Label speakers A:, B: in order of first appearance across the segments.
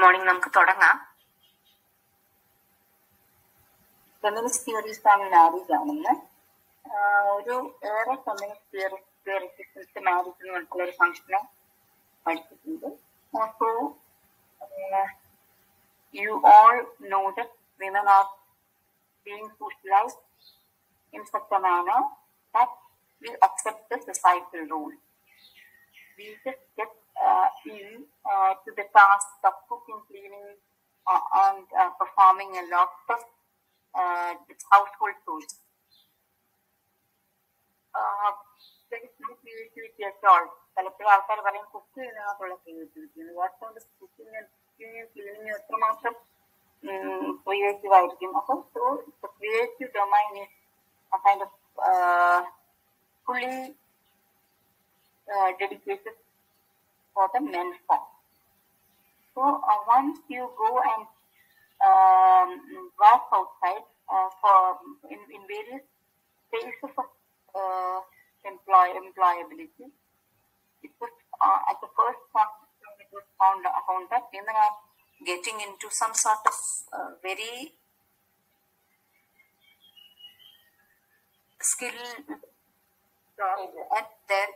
A: Morning നമുക്ക് തുടങ്ങാം
B: feminist theories on marriage ആണെന്ന് ആഹ് ഒരു ഏറെ ഫെമിനിസ്റ്റ് തിയറി തിയറിസ്റ്റ് മാരേജ് എന്ന് പറഞ്ഞിട്ടുള്ള ഒരു ഫംഗ്ഷനെ പഠിച്ചിട്ടുണ്ട് so you all know that women are being socialized in such a manner that we accept the societal role. We just get uh, in uh, to the task of cooking, cleaning, uh, and uh, performing a lot of uh, household chores. Uh, there is no creativity at all. പലപ്പോഴും ആൾക്കാർ പറയും cook ചെയ്യുന്നതിനകത്തുള്ള creativity what cooking cooking cleaning എത്രമാത്രം creative ആയിരിക്കും അപ്പം so creative domain is kind of fully dedicated for the men side So uh, once you go and um, work outside uh, for in, in various phases of uh, employ employability, it was uh, at the first part it was found found that women are getting into some sort of uh, very skill and then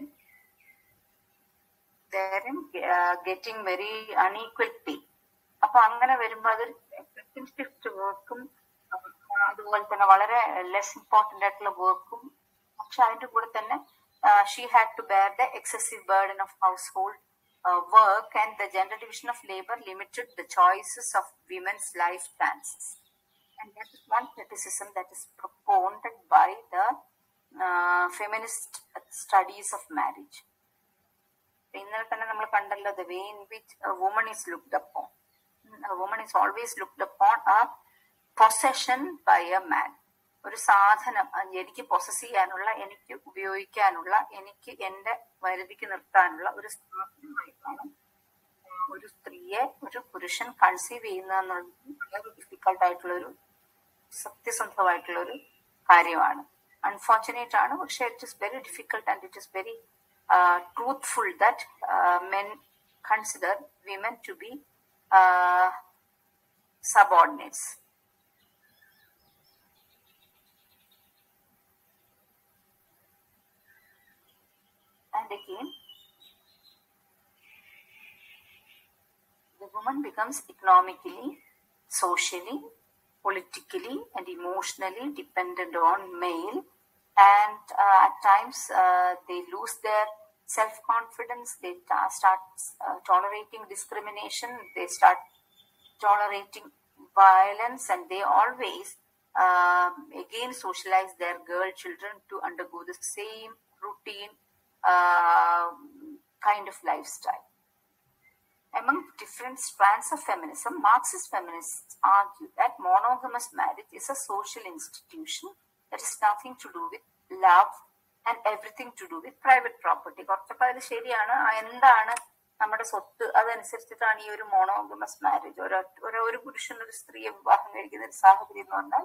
B: therein uh, getting very unequal pay. അപ്പൊ അങ്ങനെ വരുമ്പോ അത് shift വർക്കും അതുപോലെ തന്നെ വളരെ less important ആയിട്ടുള്ള വർക്കും പക്ഷെ അതിന്റെ കൂടെ തന്നെ she had to bear the excessive burden of household work and the gender division of labour limited the choices of women's life chances and that is one criticism that is propounded by the uh, feminist studies of marriage. ഇന്നലെ തന്നെ നമ്മൾ കണ്ടല്ലോ the way in which woman is looked upon woman is always looked upon a possession by a man ഒരു സാധനം അത് എനിക്ക് possess ചെയ്യാനുള്ള എനിക്ക് ഉപയോഗിക്കാനുള്ള എനിക്ക് എന്റെ വരുതിക്ക് നിർത്താനുള്ള ഒരു സാധനമായിട്ടാണ് ഒരു സ്ത്രീയെ ഒരു പുരുഷൻ കൺസീവ് ചെയ്യുന്ന എന്നുള്ളത് വളരെ ഡിഫിക്കൽട്ട് ആയിട്ടുള്ള ഒരു സത്യസന്ധമായിട്ടുള്ള ഒരു കാര്യമാണ് അൺഫോർച്ചുനേറ്റ് ആണ് പക്ഷെ it is very difficult and it is very truthful that men consider women to be subordinates. And again, the woman becomes economically, socially, politically, and emotionally dependent on male. And uh, at times, uh, they lose their self confidence, they ta- start uh, tolerating discrimination, they start tolerating violence, and they always um, again socialize their girl children to undergo the same routine uh, kind of lifestyle. Among different strands of feminism, Marxist feminists argue that monogamous marriage is a social institution that has nothing to do with love and everything to do with private property. കുറച്ചൊക്കെ അത് ശരിയാണ് ആ എന്താണ് നമ്മുടെ സ്വത്ത് അതനുസരിച്ചിട്ടാണ് ഈ ഒരു മോണോഗമസ് marriage ഒരു ഒരു ഒരു പുരുഷൻ ഒരു സ്ത്രീയെ വിവാഹം കഴിക്കുന്ന ഒരു സാഹചര്യം എന്ന് പറഞ്ഞാൽ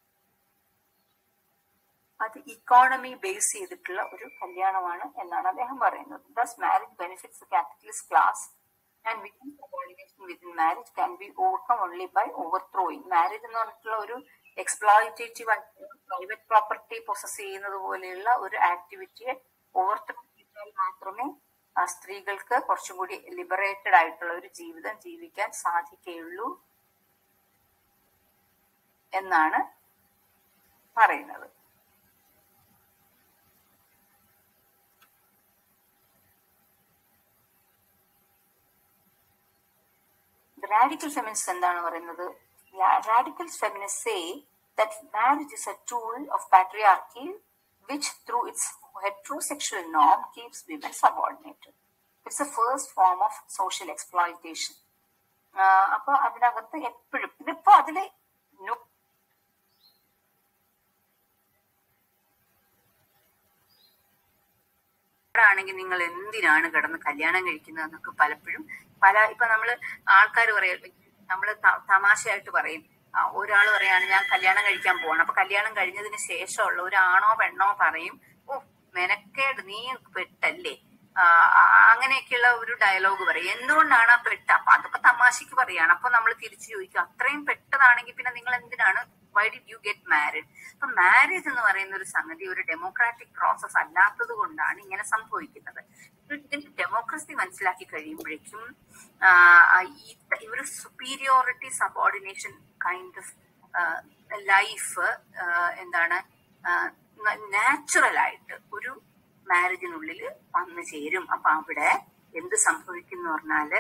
B: അത് ഇക്കോണമി ബേസ് ചെയ്തിട്ടുള്ള ഒരു കല്യാണമാണ് എന്നാണ് അദ്ദേഹം പറയുന്നത് thus marriage benefits capitalist class and within subordination within marriage can be overcome only by overthrowing marriage എന്ന് പറഞ്ഞിട്ടുള്ള ഒരു എക്സ്പ്ലോയിറ്റേറ്റീവ് പ്രൈവറ്റ് പ്രോപ്പർട്ടി പ്രൊസസ് ചെയ്യുന്നത് പോലെയുള്ള ഒരു ആക്ടിവിറ്റിയെ ഓവർത്തിട്ടാൽ മാത്രമേ ആ സ്ത്രീകൾക്ക് കുറച്ചും കൂടി ലിബറേറ്റഡ് ആയിട്ടുള്ള ഒരു ജീവിതം ജീവിക്കാൻ സാധിക്കുകയുള്ളൂ എന്നാണ് പറയുന്നത് റാഡിക്കൽ ഫെമിനിസ്റ്റ് എന്താണ് പറയുന്നത് radical feminist say that marriage is a tool of patriarchy which through its heterosexual norm keeps women subordinated. It's the first form of social exploitation. അപ്പൊ അതിനകത്ത് എപ്പോഴും ഇതിപ്പോ അതില് ആണെങ്കിൽ നിങ്ങൾ എന്തിനാണ് കിടന്ന് കല്യാണം കഴിക്കുന്നത് എന്നൊക്കെ പലപ്പോഴും പല ഇപ്പൊ നമ്മള് ആൾക്കാർ പറയും നമ്മള് തമാശയായിട്ട് പറയും ഒരാൾ പറയാണ് ഞാൻ കല്യാണം കഴിക്കാൻ പോകണം അപ്പൊ കല്യാണം കഴിഞ്ഞതിന് ശേഷമുള്ള ഒരു ആണോ പെണ്ണോ പറയും ഓ മെനക്കേട് നീ പെട്ടല്ലേ
A: ആ, ആ, അങ്ങനെയൊക്കെയുള്ള ഒരു ഡയലോഗ് പറയും എന്തുകൊണ്ടാണ് ആ പെട്ട അപ്പൊ അതൊക്കെ തമാശക്ക് പറയാണ് അപ്പൊ നമ്മൾ തിരിച്ചു ചോദിക്കും അത്രയും പെട്ടതാണെങ്കിൽ പിന്നെ നിങ്ങൾ എന്തിനാണ് why did you get married അപ്പൊ മാരേജ് എന്ന് പറയുന്ന ഒരു സംഗതി ഒരു ഡെമോക്രാറ്റിക് പ്രോസസ് അല്ലാത്തത് കൊണ്ടാണ് ഇങ്ങനെ സംഭവിക്കുന്നത് ഇതിന്റെ ഡെമോക്രസി മനസ്സിലാക്കി കഴിയുമ്പോഴേക്കും ആ, ആ, ഈ ഈ ഒരു superiority subordination kind of life എന്താണ് നാച്ചുറൽ ആയിട്ട് ഒരു മാരേജിനുള്ളിൽ വന്നു ചേരും അപ്പൊ അവിടെ എന്ത് സംഭവിക്കും എന്ന് പറഞ്ഞാല്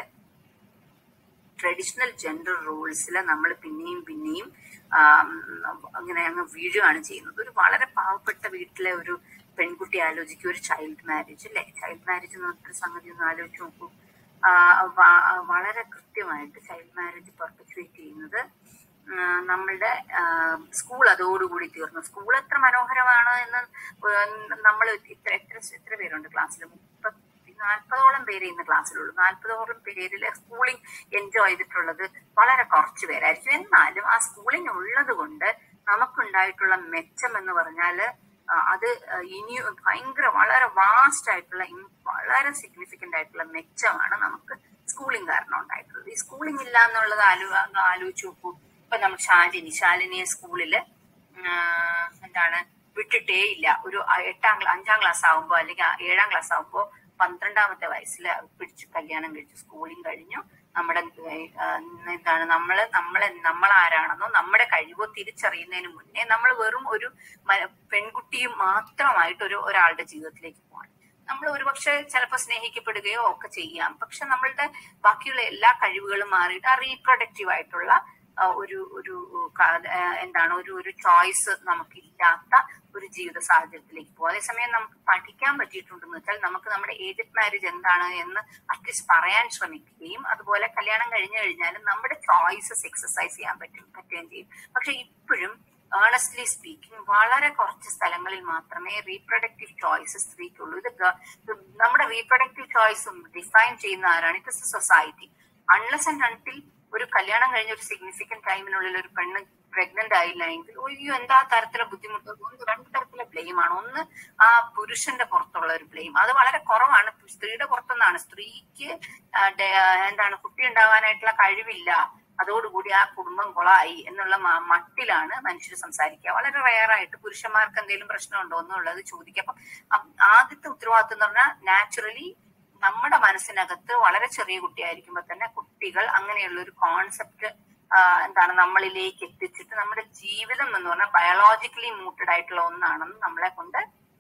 A: ട്രഡീഷണൽ ജെൻഡർ റൂൾസിൽ നമ്മൾ പിന്നെയും പിന്നെയും ആം, അങ്ങനെ അങ്ങ് വീഴുകയാണ് ചെയ്യുന്നത് ഒരു വളരെ പാവപ്പെട്ട വീട്ടിലെ ഒരു പെൺകുട്ടി ആലോചിക്കും ഒരു ചൈൽഡ് മാരേജ് അല്ലെ ചൈൽഡ് മാരേജ് എന്ന് പറഞ്ഞൊരു സംഗതി ഒന്ന് ആലോചിച്ച് നോക്കൂ ആ, വ- വളരെ കൃത്യമായിട്ട് ചൈൽഡ് മാരേജ് പെർപ്പച്വേറ്റ് ചെയ്യുന്നത് ആ, നമ്മളുടെ സ്കൂൾ അതോടുകൂടി തീർന്നു സ്കൂൾ എത്ര മനോഹരമാണ് എന്ന് നമ്മൾ ഇത്ര എത്ര എത്ര പേരുണ്ട് ക്ലാസ്സിൽ മുപ്പത്തി നാൽപ്പതോളം പേര് ഇന്ന് ക്ലാസ്സിലുള്ളൂ നാൽപ്പതോളം പേരിൽ സ്കൂളിംഗ് എൻജോയ് ചെയ്തിട്ടുള്ളത് വളരെ കുറച്ച് പേരായിരിക്കും എന്നാലും ആ സ്കൂളിംഗ് ഉള്ളത് കൊണ്ട് നമുക്കുണ്ടായിട്ടുള്ള മെച്ചം എന്ന് പറഞ്ഞാല് ആ, അത് ഇനി ഭയങ്കര വളരെ വാസ്റ്റ് ആയിട്ടുള്ള ഇം- വളരെ സിഗ്നിഫിക്കന്റ് ആയിട്ടുള്ള മെച്ചമാണ് നമുക്ക് സ്കൂളിംഗ് കാരണം ഉണ്ടായിട്ടുള്ളത് ഈ സ്കൂളിംഗ് ഇല്ല എന്നുള്ളത് ആലോ അങ്ങ് ആലോചിച്ച് നോക്കൂ ഇപ്പൊ നമ്മൾ ശാലിനി ശാലിനിയെ സ്കൂളില് ആ, എന്താണ് വിട്ടിട്ടേ ഇല്ല ഒരു എട്ടാം ക്ലാ അഞ്ചാം ക്ലാസ് ആകുമ്പോ അല്ലെങ്കിൽ ആ ഏഴാം ക്ലാസ് ആകുമ്പോ പന്ത്രണ്ടാമത്തെ വയസ്സിൽ പിടിച്ച് കല്യാണം കഴിച്ചു സ്കൂളിംഗ് കഴിഞ്ഞു നമ്മുടെ ആ, എന്താണ് നമ്മള് നമ്മളെ നമ്മൾ ആരാണെന്നോ നമ്മുടെ കഴിവോ തിരിച്ചറിയുന്നതിന് മുന്നേ നമ്മൾ വെറും ഒരു മ- പെൺകുട്ടിയും മാത്രമായിട്ട് ഒരു ഒരാളുടെ ജീവിതത്തിലേക്ക് പോവാണ് നമ്മൾ ഒരുപക്ഷെ ചിലപ്പോൾ സ്നേഹിക്കപ്പെടുകയോ ഒക്കെ ചെയ്യാം പക്ഷെ നമ്മളുടെ ബാക്കിയുള്ള എല്ലാ കഴിവുകളും മാറിയിട്ട് ആ റീപ്രൊഡക്റ്റീവ് ആയിട്ടുള്ള ആ, ഒരു ഒരു ക- ആ, എന്താണ് ഒരു ഒരു ചോയ്സ് നമുക്കില്ലാത്ത ഒരു ജീവിത സാഹചര്യത്തിലേക്ക് പോകും അതേസമയം നമുക്ക് പഠിക്കാൻ പറ്റിയിട്ടുണ്ടെന്ന് വെച്ചാൽ നമുക്ക് നമ്മുടെ ഏജഡ് മാരേജ് എന്താണ് എന്ന് അറ്റ്ലീസ്റ്റ് പറയാൻ ശ്രമിക്കുകയും അതുപോലെ കല്യാണം കഴിഞ്ഞു കഴിഞ്ഞാലും നമ്മുടെ ചോയ്സസ് എക്സസൈസ് ചെയ്യാൻ പറ്റും പറ്റുകയും ചെയ്യും പക്ഷെ ഇപ്പോഴും ഏണസ്റ്റ്ലി സ്പീക്കിംഗ് വളരെ കുറച്ച് സ്ഥലങ്ങളിൽ മാത്രമേ റീപ്രൊഡക്റ്റീവ് ചോയ്സ് സ്ത്രീക്കുള്ളൂ ഇത് ഗ- ഇത് നമ്മുടെ റീപ്രൊഡക്റ്റീവ് ചോയ്സും ഡിഫൈൻ ചെയ്യുന്ന ആരാണ് it is society unless and until ഒരു കല്യാണം കഴിഞ്ഞ ഒരു സിഗ്നിഫിക്കന്റ് ടൈമിനുള്ളിൽ ഒരു പെണ്ണ് പ്രഗ്നന്റ് ആയില്ല എങ്കിൽ അയ്യോ എന്താ തരത്തിലെ ബുദ്ധിമുട്ട് ഒന്ന് രണ്ട് തരത്തിലെ ബ്ലെയിം ആണ് ഒന്ന് ആ പുരുഷന്റെ പുറത്തുള്ള ഒരു ബ്ലെയിം അത് വളരെ കുറവാണ് സ്ത്രീയുടെ പുറത്തുനിന്നാണ് സ്ത്രീക്ക് ആ, ഡെ- ആ, എന്താണ് കുട്ടി ഉണ്ടാവാനായിട്ടുള്ള കഴിവില്ല അതോടുകൂടി ആ കുടുംബം കൊളായി എന്നുള്ള മ- മട്ടിലാണ് മനുഷ്യർ സംസാരിക്കുക വളരെ റയറായിട്ട് പുരുഷന്മാർക്ക് എന്തെങ്കിലും പ്രശ്നമുണ്ടോ എന്നുള്ളത് ചോദിക്കുക അപ്പം അ- ആദ്യത്തെ ഉത്തരവാദിത്വം എന്ന് പറഞ്ഞാൽ നാച്ചുറലി നമ്മുടെ മനസ്സിനകത്ത് വളരെ ചെറിയ കുട്ടിയായിരിക്കുമ്പോൾ തന്നെ കുട്ടികൾ അങ്ങനെയുള്ള ഒരു കോൺസെപ്റ്റ് എന്താണ് നമ്മളിലേക്ക് എത്തിച്ചിട്ട് നമ്മുടെ ജീവിതം എന്ന് പറഞ്ഞാൽ ബയോളജിക്കലി മൂട്ടഡ് ആയിട്ടുള്ള ഒന്നാണെന്ന് നമ്മളെ കൊണ്ട്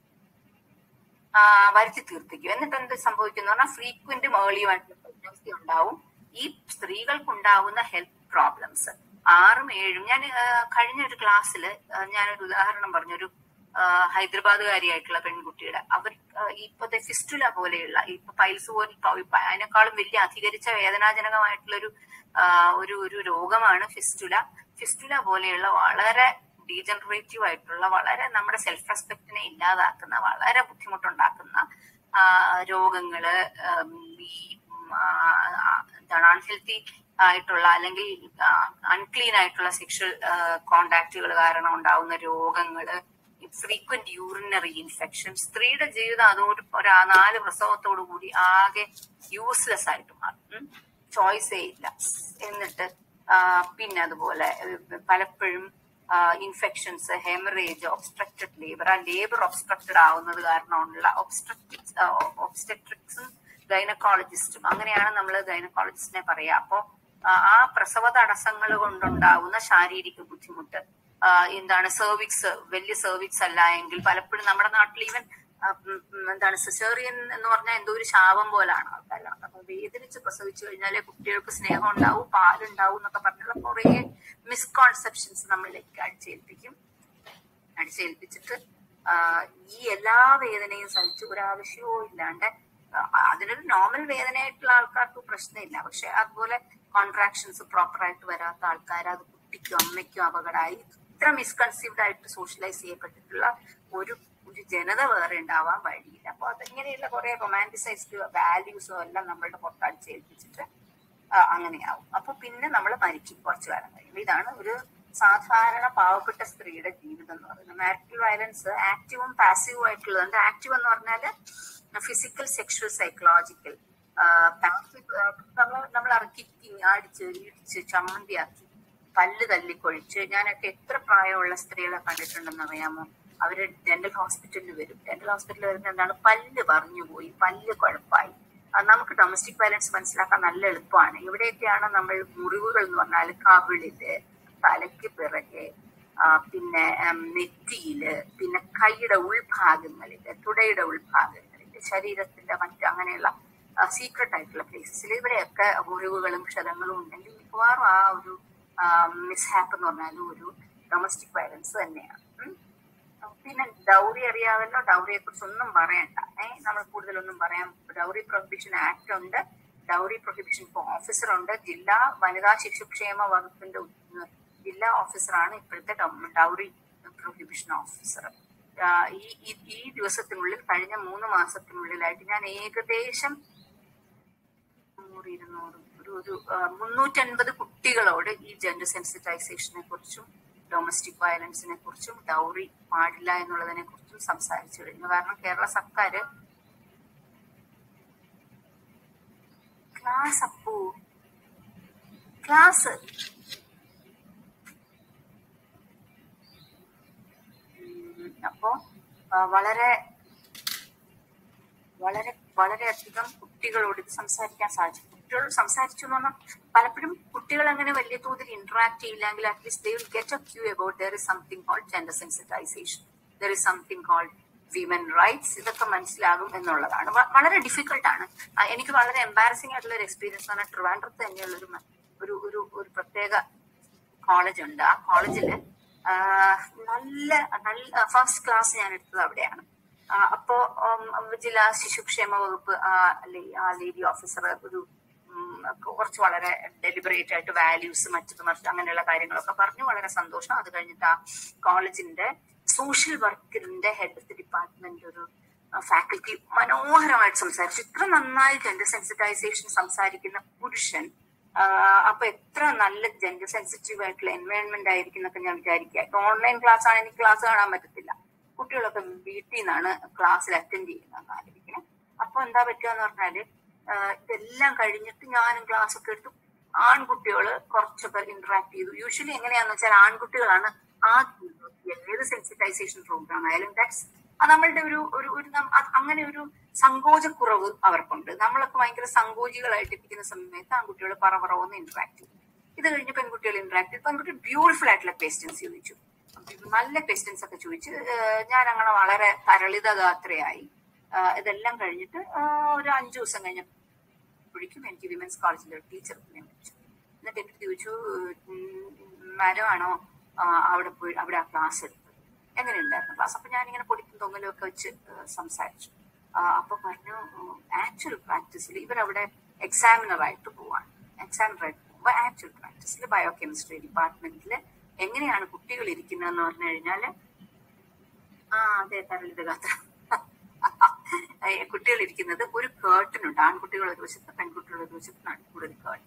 A: ആ, വരുത്തി തീർപ്പിക്കും എന്നിട്ട് എന്ത് സംഭവിക്കുന്നു പറഞ്ഞാൽ ഫ്രീക്വന്റും ഏർലിയുമായിട്ടുള്ള പ്രഗ്നൻസി ഉണ്ടാവും ഈ സ്ത്രീകൾക്കുണ്ടാവുന്ന ഹെൽത്ത് പ്രോബ്ലംസ് ആറും ഏഴും ഞാൻ ആ, കഴിഞ്ഞ ഒരു ക്ലാസ്സിൽ ഞാനൊരു ഉദാഹരണം പറഞ്ഞൊരു ആ, ഹൈദരാബാദുകാരിയായിട്ടുള്ള പെൺകുട്ടിയുടെ അവർ ആ, ഇപ്പോഴത്തെ ഫിസ്റ്റുല പോലെയുള്ള ഇപ്പൊ പൈൽസ് പോലെ ഇപ്പൊ ഇപ്പൊ അതിനേക്കാളും വലിയ അധികരിച്ച വേദനാജനകമായിട്ടുള്ള ഒരു ആ, ഒരു ഒരു രോഗമാണ് ഫിസ്റ്റുല ഫിസ്റ്റുല പോലെയുള്ള വളരെ ഡീജനറേറ്റീവ് ആയിട്ടുള്ള വളരെ നമ്മുടെ സെൽഫ് റെസ്പെക്റ്റിനെ ഇല്ലാതാക്കുന്ന വളരെ ബുദ്ധിമുട്ടുണ്ടാക്കുന്ന ആ, രോഗങ്ങള് ഉം, ഈ ഉം, ആ, ആ, എന്താണ് അൺഹെൽത്തി ആയിട്ടുള്ള അല്ലെങ്കിൽ അൺക്ലീൻ ആയിട്ടുള്ള സെക്ഷൽ കോണ്ടാക്റ്റുകൾ കാരണം ഉണ്ടാവുന്ന രോഗങ്ങള് ഫ്രീക്വന്റ് യൂറിനറി ഇൻഫെക്ഷൻ സ്ത്രീയുടെ ജീവിതം അതോട് ഒരു ആ നാല് പ്രസവത്തോടു കൂടി ആകെ യൂസ്ലെസ് ആയിട്ട് മാറും ചോയ്സേ ഇല്ല എന്നിട്ട് ആ, പിന്നെ അതുപോലെ ഏഹ്, പലപ്പോഴും ഇൻഫെക്ഷൻസ് ഹെമറേജ് ഒബ്സ്ട്രക്റ്റഡ് ലേബർ ആ ലേബർ ഒബ്സ്ട്രക്റ്റഡ് ആവുന്നത് കാരണമുള്ള ഒബ്സ്ട്രക്റ്റിക്സ് ഒബ്സ്റ്റെട്രിക്സും ഗൈനക്കോളജിസ്റ്റും അങ്ങനെയാണ് നമ്മൾ ഗൈനക്കോളജിസ്റ്റിനെ പറയാ അപ്പോ ആ, ആ പ്രസവ തടസ്സങ്ങൾ കൊണ്ടുണ്ടാവുന്ന ശാരീരിക ബുദ്ധിമുട്ട് ആ, എന്താണ് സെർവിക്സ് വലിയ സെർവിക്സ് അല്ല എങ്കിൽ പലപ്പോഴും നമ്മുടെ നാട്ടിൽ ഈവൻ എന്താണ് സിസേറിയൻ എന്ന് പറഞ്ഞാൽ എന്തോ ഒരു ശാപം പോലാണ് ആൾക്കാരാണ് അപ്പൊ വേദനിച്ച് പ്രസവിച്ചു കഴിഞ്ഞാലേ കുട്ടികൾക്ക് സ്നേഹം ഉണ്ടാവും പാലുണ്ടാവും എന്നൊക്കെ പറഞ്ഞുള്ള കുറെ മിസ്കോൺസെപ്ഷൻസ് നമ്മളിലേക്ക് അടിച്ചേൽപ്പിക്കും അടിച്ചേൽപ്പിച്ചിട്ട് ആ, ഈ എല്ലാ വേദനയും സഹിച്ച് ഒരാവശ്യവും ഇല്ലാണ്ട് ആ, അതിനൊരു നോർമൽ വേദനയായിട്ടുള്ള ആൾക്കാർക്ക് പ്രശ്നമില്ല പക്ഷെ അതുപോലെ കോൺട്രാക്ഷൻസ് പ്രോപ്പർ ആയിട്ട് വരാത്ത ആൾക്കാർ അത് കുട്ടിക്കും അമ്മയ്ക്കും അപകടമായി ഇത്ര മിസ്കൺസീവ്ഡ് ആയിട്ട് സോഷ്യലൈസ് ചെയ്യപ്പെട്ടിട്ടുള്ള ഒരു ഒരു ജനത വേറെ ഉണ്ടാവാൻ വഴിയില്ല അപ്പൊ അതിങ്ങനെയുള്ള കുറെ റൊമാൻറ്റിസൈസ്ഡ് വാല്യൂസും എല്ലാം നമ്മളുടെ പുറത്തടിച്ചേൽപ്പിച്ചിട്ട് ആ, അങ്ങനെയാവും അപ്പൊ പിന്നെ നമ്മൾ മരിക്കും കുറച്ചു കാലം കഴിയുമ്പോൾ ഇതാണ് ഒരു സാധാരണ പാവപ്പെട്ട സ്ത്രീയുടെ ജീവിതം എന്ന് പറയുന്നത് മാരിറ്റൽ വയലൻസ് ആക്റ്റീവും പാസീവും ആയിട്ടുള്ളതുണ്ട് ആക്റ്റീവ് എന്ന് പറഞ്ഞാല് ഫിസിക്കൽ സെക്ഷൽ സൈക്കോളജിക്കൽ നമ്മൾ നമ്മൾ ഇറക്കി അടിച്ച് ഇടിച്ച് ചമ്മന്തിയാക്കി പല്ല് തല്ലിക്കൊഴിച്ച് ഞാനൊക്കെ എത്ര പ്രായമുള്ള സ്ത്രീകളെ കണ്ടിട്ടുണ്ടെന്ന് അറിയാമോ അവര് ഡെന്റൽ ഹോസ്പിറ്റലിൽ വരും ഡെന്റൽ ഹോസ്പിറ്റലിൽ വരുന്ന എന്താണ് പല്ല് പറഞ്ഞു പോയി പല്ല് കുഴപ്പമായി അത് നമുക്ക് ഡൊമസ്റ്റിക് വയലൻസ് മനസ്സിലാക്കാൻ നല്ല എളുപ്പമാണ് ഇവിടെയൊക്കെയാണ് നമ്മൾ മുറിവുകൾ എന്ന് പറഞ്ഞാൽ കവിളില് തലയ്ക്ക് പിറകെ ആ, പിന്നെ ഉം, നെറ്റിയില് പിന്നെ കൈയുടെ ഉൾഭാഗങ്ങളില് തുടയുടെ ഉൾഭാഗങ്ങളില് ശരീരത്തിന്റെ മറ്റ് അങ്ങനെയുള്ള സീക്രട്ട് ആയിട്ടുള്ള പ്ലേസസിൽ ഇവിടെയൊക്കെ മുറിവുകളും ക്ഷതങ്ങളും ഉണ്ടെങ്കിൽ മിക്കവാറും ആ ഒരു മിസ്ഹാപ്പ് എന്ന് പറഞ്ഞാലും ഒരു ഡൊമസ്റ്റിക് വയലൻസ് തന്നെയാണ് ഉം. പിന്നെ ഡൗറി അറിയാമല്ലോ ഡൗറിയെ കുറിച്ച് ഒന്നും പറയണ്ട ഏഹ് നമ്മൾ കൂടുതലൊന്നും പറയാം ഡൗറി പ്രൊഹിബിഷൻ ആക്ട് ഉണ്ട് ഡൗറി പ്രൊഹിബിഷൻ ഓഫീസർ ഉണ്ട് ജില്ലാ വനിതാ ശിശുക്ഷേമ വകുപ്പിന്റെ ഉ- ജില്ലാ ഓഫീസറാണ് ഇപ്പോഴത്തെ ഡൗറി പ്രൊഹിബിഷൻ ഓഫീസർ ഈ ഈ- ഈ ദിവസത്തിനുള്ളിൽ കഴിഞ്ഞ മൂന്ന് മാസത്തിനുള്ളിലായിട്ട് ഞാൻ ഏകദേശം നൂറ് ഇരുന്നൂറ് ഒരു ഒരു ആ, മുന്നൂറ്റൻപത് കുട്ടികളോട് ഈ ജെൻഡർ സെൻസിറ്റൈസേഷനെ കുറിച്ചും ഡൊമസ്റ്റിക് വയലൻസിനെ കുറിച്ചും ഡൗറി പാടില്ല എന്നുള്ളതിനെ കുറിച്ചും സംസാരിച്ചു കഴിഞ്ഞു കാരണം കേരള സർക്കാർ ക്ലാസ് അപ്പു ക്ലാസ് ഉം, അപ്പോ ആ, വളരെ വളരെ വളരെയധികം കുട്ടികളോട് ഇത് സംസാരിക്കാൻ സാധിച്ചു കുട്ടികളോട് സംസാരിച്ചു എന്ന് പറഞ്ഞാൽ പലപ്പോഴും കുട്ടികൾ അങ്ങനെ വലിയ തോതിൽ ഇന്ററാക്ട് ചെയ്യില്ലെങ്കിൽ at least they will get a cue about there is something called gender sensitisation there is something called women rights ഇതൊക്കെ മനസ്സിലാകും എന്നുള്ളതാണ് വ- വളരെ ഡിഫിക്കൽട്ടാണ് എനിക്ക് വളരെ എംബാരസിംഗ് ആയിട്ടുള്ള ഒരു എക്സ്പീരിയൻസ് ആണ് ട്രിവാൻഡ്രത്ത് തന്നെയുള്ള ഒരു മ- ഒരു ഒരു ഒരു പ്രത്യേക കോളേജ് ഉണ്ട് ആ കോളേജില് നല്ല നല്ല ഫസ്റ്റ് ക്ലാസ് ഞാൻ എടുത്തത് അവിടെയാണ് ആ, അപ്പോ ഉം, ജില്ലാ ശിശുക്ഷേമ വകുപ്പ് ആ ലേ- ആ ലേഡി ഓഫീസർ ഒരു ഉം, കുറച്ച് വളരെ ഡെലിബറേറ്റ് ആയിട്ട് വാല്യൂസ് മറ്റത് മറിച്ച് അങ്ങനെയുള്ള കാര്യങ്ങളൊക്കെ പറഞ്ഞു വളരെ സന്തോഷം അത് കഴിഞ്ഞിട്ട് ആ കോളേജിന്റെ സോഷ്യൽ വർക്കിന്റെ ഹെഡ് ഓഫ് ദി ഡിപ്പാർട്ട്മെന്റ് ഒരു ഫാക്കൽറ്റി മനോഹരമായിട്ട് സംസാരിച്ചു ഇത്ര നന്നായി ജെൻഡർ സെൻസിറ്റൈസേഷൻ സംസാരിക്കുന്ന പുരുഷൻ ആ, അപ്പൊ എത്ര നല്ല ജെൻഡർ സെൻസിറ്റീവ് ആയിട്ടുള്ള എൻവയോൺമെന്റ് ആയിരിക്കും എന്നൊക്കെ ഞാൻ വിചാരിക്കുക ഓൺലൈൻ ക്ലാസ് ആണ് എനിക്ക് ക്ലാസ് കാണാൻ പറ്റത്തില്ല കുട്ടികളൊക്കെ വീട്ടിൽ നിന്നാണ് ക്ലാസ്സിൽ അറ്റൻഡ് ചെയ്യുന്നത് ആലോചിക്കണം അപ്പൊ എന്താ പറ്റുക എന്ന് പറഞ്ഞാല് ആ, ഇതെല്ലാം കഴിഞ്ഞിട്ട് ഞാനും ക്ലാസ് ഒക്കെ എടുത്തു ആൺകുട്ടികള് കുറച്ചൊക്കെ ഇന്ററാക്ട് ചെയ്തു യൂഷ്വലി എങ്ങനെയാന്ന് വെച്ചാൽ ആൺകുട്ടികളാണ് ആദ്യം ഏത് സെൻസിറ്റൈസേഷൻ പ്രോഗ്രാം ആയാലും ദാറ്റ്സ് നമ്മളുടെ ഒരു ഒരു ഒരു നം- അത് അങ്ങനെ ഒരു സങ്കോചക്കുറവ് അവർക്കുണ്ട് നമ്മളൊക്കെ ഭയങ്കര സങ്കോചികളായിട്ട് ഇരിക്കുന്ന സമയത്ത് ആൺകുട്ടികൾ പറവറവൊന്ന് ഇന്ററാക്ട് ചെയ്യും ഇത് കഴിഞ്ഞ് പെൺകുട്ടികൾ ഇന്ററാക്ട് ചെയ്തു പെൺകുട്ടി ബ്യൂട്ടിഫുൾ ആയിട്ടുള്ള ക്വസ്റ്റ്യൻസ് ചോദിച്ചു നല്ല ക്വസ്റ്റ്യൻസ് ഒക്കെ ചോദിച്ച് ഏഹ് ഞാൻ അങ്ങനെ വളരെ തരളിതഗാത്രയായി ആഹ് ഇതെല്ലാം കഴിഞ്ഞിട്ട് ആഹ് ഒരു അഞ്ചു ദിവസം കഴിഞ്ഞപ്പോഴേക്കും എനിക്ക് വിമൻസ് കോളേജിലെ ഒരു ടീച്ചർ എന്നെ വിളിച്ചു എന്നിട്ട് എനിക്ക് ചോദിച്ചു മാഡം ആണോ ആഹ് അവിടെ പോയി അവിടെ ആ ക്ലാസ് എടുത്തത് എങ്ങനെയുണ്ടായിരുന്നു ക്ലാസ് അപ്പൊ ഞാനിങ്ങനെ പൊടിക്കും തൊങ്ങലും ഒക്കെ വെച്ച് ആഹ് സംസാരിച്ചു ആഹ് അപ്പൊ പറഞ്ഞു ആക്ച്വൽ പ്രാക്ടീസിൽ ഇവരവിടെ എക്സാമിനർ ആയിട്ട് പോവാണ് എക്സാമിനർ ആയിട്ട് പോകുമ്പോൾ ആക്ച്വൽ പ്രാക്ടീസിൽ ബയോ കെമിസ്ട്രി ഡിപ്പാർട്ട്മെന്റിൽ എങ്ങനെയാണ് കുട്ടികൾ ഇരിക്കുന്നതെന്ന് പറഞ്ഞു കഴിഞ്ഞാല് ആ അതെ തരളിത കഥ കുട്ടികൾ ഇരിക്കുന്നത് ഒരു കേർട്ടൻ ഉണ്ട് ആൺകുട്ടികൾ ഒരു വശത്ത് പെൺകുട്ടികൾ ഒരു വശത്ത് നടുക്കൂടെ ഒരു കേർട്ടൻ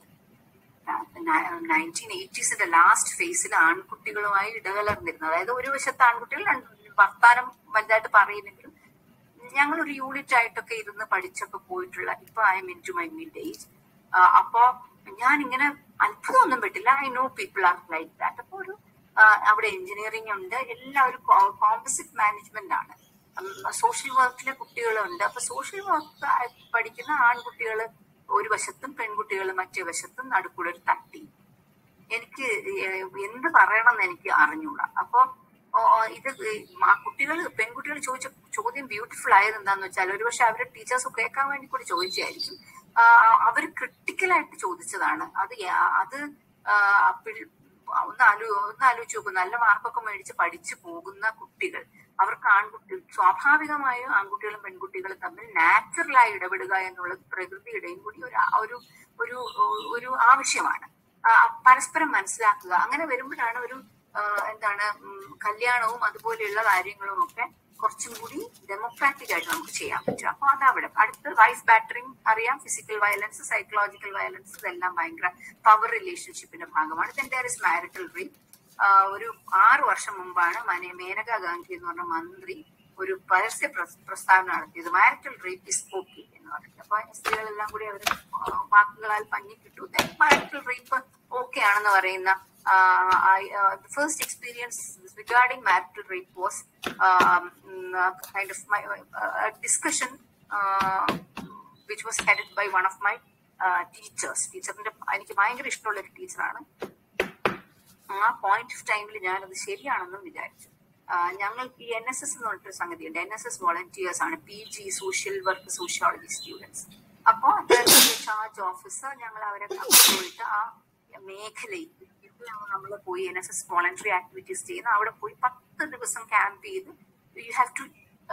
A: നയൻറ്റീൻ എയ്റ്റീസിന്റെ ലാസ്റ്റ് ഫേസിൽ ആൺകുട്ടികളുമായി ഇടകലർന്നിരുന്നു അതായത് ഒരു വശത്ത് ആൺകുട്ടികൾ രണ്ട് വർത്താനം വലുതായിട്ട് പറയുന്നെങ്കിലും ഞങ്ങൾ ഒരു യൂണിറ്റ് ആയിട്ടൊക്കെ ഇരുന്ന് പഠിച്ചൊക്കെ പോയിട്ടുള്ള ഇപ്പൊ I'm into my mid age അപ്പോ ഞാൻ ഇങ്ങനെ അത്ഭുതമൊന്നും പെട്ടില്ല I know people are like that അപ്പൊ ഒരു ആ, അവിടെ എഞ്ചിനീയറിംഗ് ഉണ്ട് എല്ലാവരും കോമ്പസിറ്റ് മാനേജ്മെന്റ് ആണ് സോഷ്യൽ വർക്കിലെ കുട്ടികളുണ്ട് അപ്പൊ സോഷ്യൽ വർക്ക് പഠിക്കുന്ന ആൺകുട്ടികൾ ഒരു വശത്തും പെൺകുട്ടികൾ മറ്റേ വശത്തും നടുക്കൂടെ ഒരു തട്ടി എനിക്ക് ഏഹ് എന്ത് പറയണമെന്ന് എനിക്ക് അറിഞ്ഞൂടാ അപ്പൊ ഓ, ഇത് ആ കുട്ടികൾ പെൺകുട്ടികൾ ചോദിച്ച ചോദ്യം ബ്യൂട്ടിഫുൾ ആയത് എന്താന്ന് വെച്ചാൽ ഒരുപക്ഷെ അവരുടെ ടീച്ചേഴ്സ് കേൾക്കാൻ വേണ്ടി കൂടി ചോദിച്ചായിരിക്കും അവർ ക്രിട്ടിക്കലായിട്ട് ചോദിച്ചതാണ് അത് യാ- അത് ആ, പിൾ- ഒന്ന് ആലോ ഒന്ന് ആലോചിച്ച് നോക്കും നല്ല മാർക്കൊക്കെ മേടിച്ച് പഠിച്ചു പോകുന്ന കുട്ടികൾ അവർക്ക് ആൺകുട്ടി സ്വാഭാവികമായും ആൺകുട്ടികളും പെൺകുട്ടികളും തമ്മിൽ നാച്ചുറലായി ഇടപെടുക എന്നുള്ളത് പ്രകൃതിയുടെയും കൂടി ഒരു ആ- ഒരു ഒരു ഒരു ആവശ്യമാണ് ആ, പരസ്പരം മനസ്സിലാക്കുക അങ്ങനെ വരുമ്പോഴാണ് ഒരു ആ, എന്താണ് ഉം, കല്യാണവും അതുപോലെയുള്ള കാര്യങ്ങളും ഒക്കെ കുറച്ചും കൂടി ഡെമോക്രാറ്റിക് ആയിട്ട് നമുക്ക് ചെയ്യാൻ പറ്റും അപ്പൊ അതവിടെ അടുത്ത് വൈഫ് ബാറ്ററിങ് അറിയാം ഫിസിക്കൽ വയലൻസ് സൈക്കോളജിക്കൽ വയലൻസ് ഇതെല്ലാം ഭയങ്കര പവർ റിലേഷൻഷിപ്പിന്റെ ഭാഗമാണ് ഇതിന്റെ ഇസ് മാരിറ്റൽ റേപ്പ് ഒരു ആറ് വർഷം മുമ്പാണ് മനെ മേനക ഗാന്ധി എന്ന് പറഞ്ഞ മന്ത്രി ഒരു പരസ്യ പ്ര- പ്രസ്താവന നടത്തിയത് മാരിറ്റൽ റേപ്പ് ഇസ് ഓക്കെ എന്ന് പറഞ്ഞിട്ട് അപ്പൊ സ്ത്രീകളെല്ലാം കൂടി അവർ വാക്കുകളാൽ പഞ്ഞി കിട്ടു മാരിറ്റൽ റേപ്പ് ഓക്കെ ആണെന്ന് പറയുന്ന first experience regarding marital rape was kind of my discussion which was headed by one of my teachers ടീച്ചറിന്റെ എനിക്ക് ഭയങ്കര ഇഷ്ടമുള്ള ഒരു ടീച്ചറാണ് ആ പോയിന്റ് ഓഫ് ടൈമിൽ ഞാനത് ശരിയാണെന്നും വിചാരിച്ചു ആ, ഞങ്ങൾക്ക് ഈ എൻ എസ് എസ് എന്ന് പറഞ്ഞിട്ടൊരു സംഗതിയുണ്ട് എൻ എസ് എസ് വോളണ്ടിയേഴ്സ് ആണ് P G social work sociology students അപ്പോൾ ചാർജ് ഓഫീസർ ഞങ്ങൾ അവരെ പോയിട്ട് ആ മേഖലയിൽ നമ്മൾ പോയി N S S voluntary activities ചെയ്യുന്ന അവിടെ പോയി പത്ത് ദിവസം ക്യാമ്പ് ചെയ്ത് you have to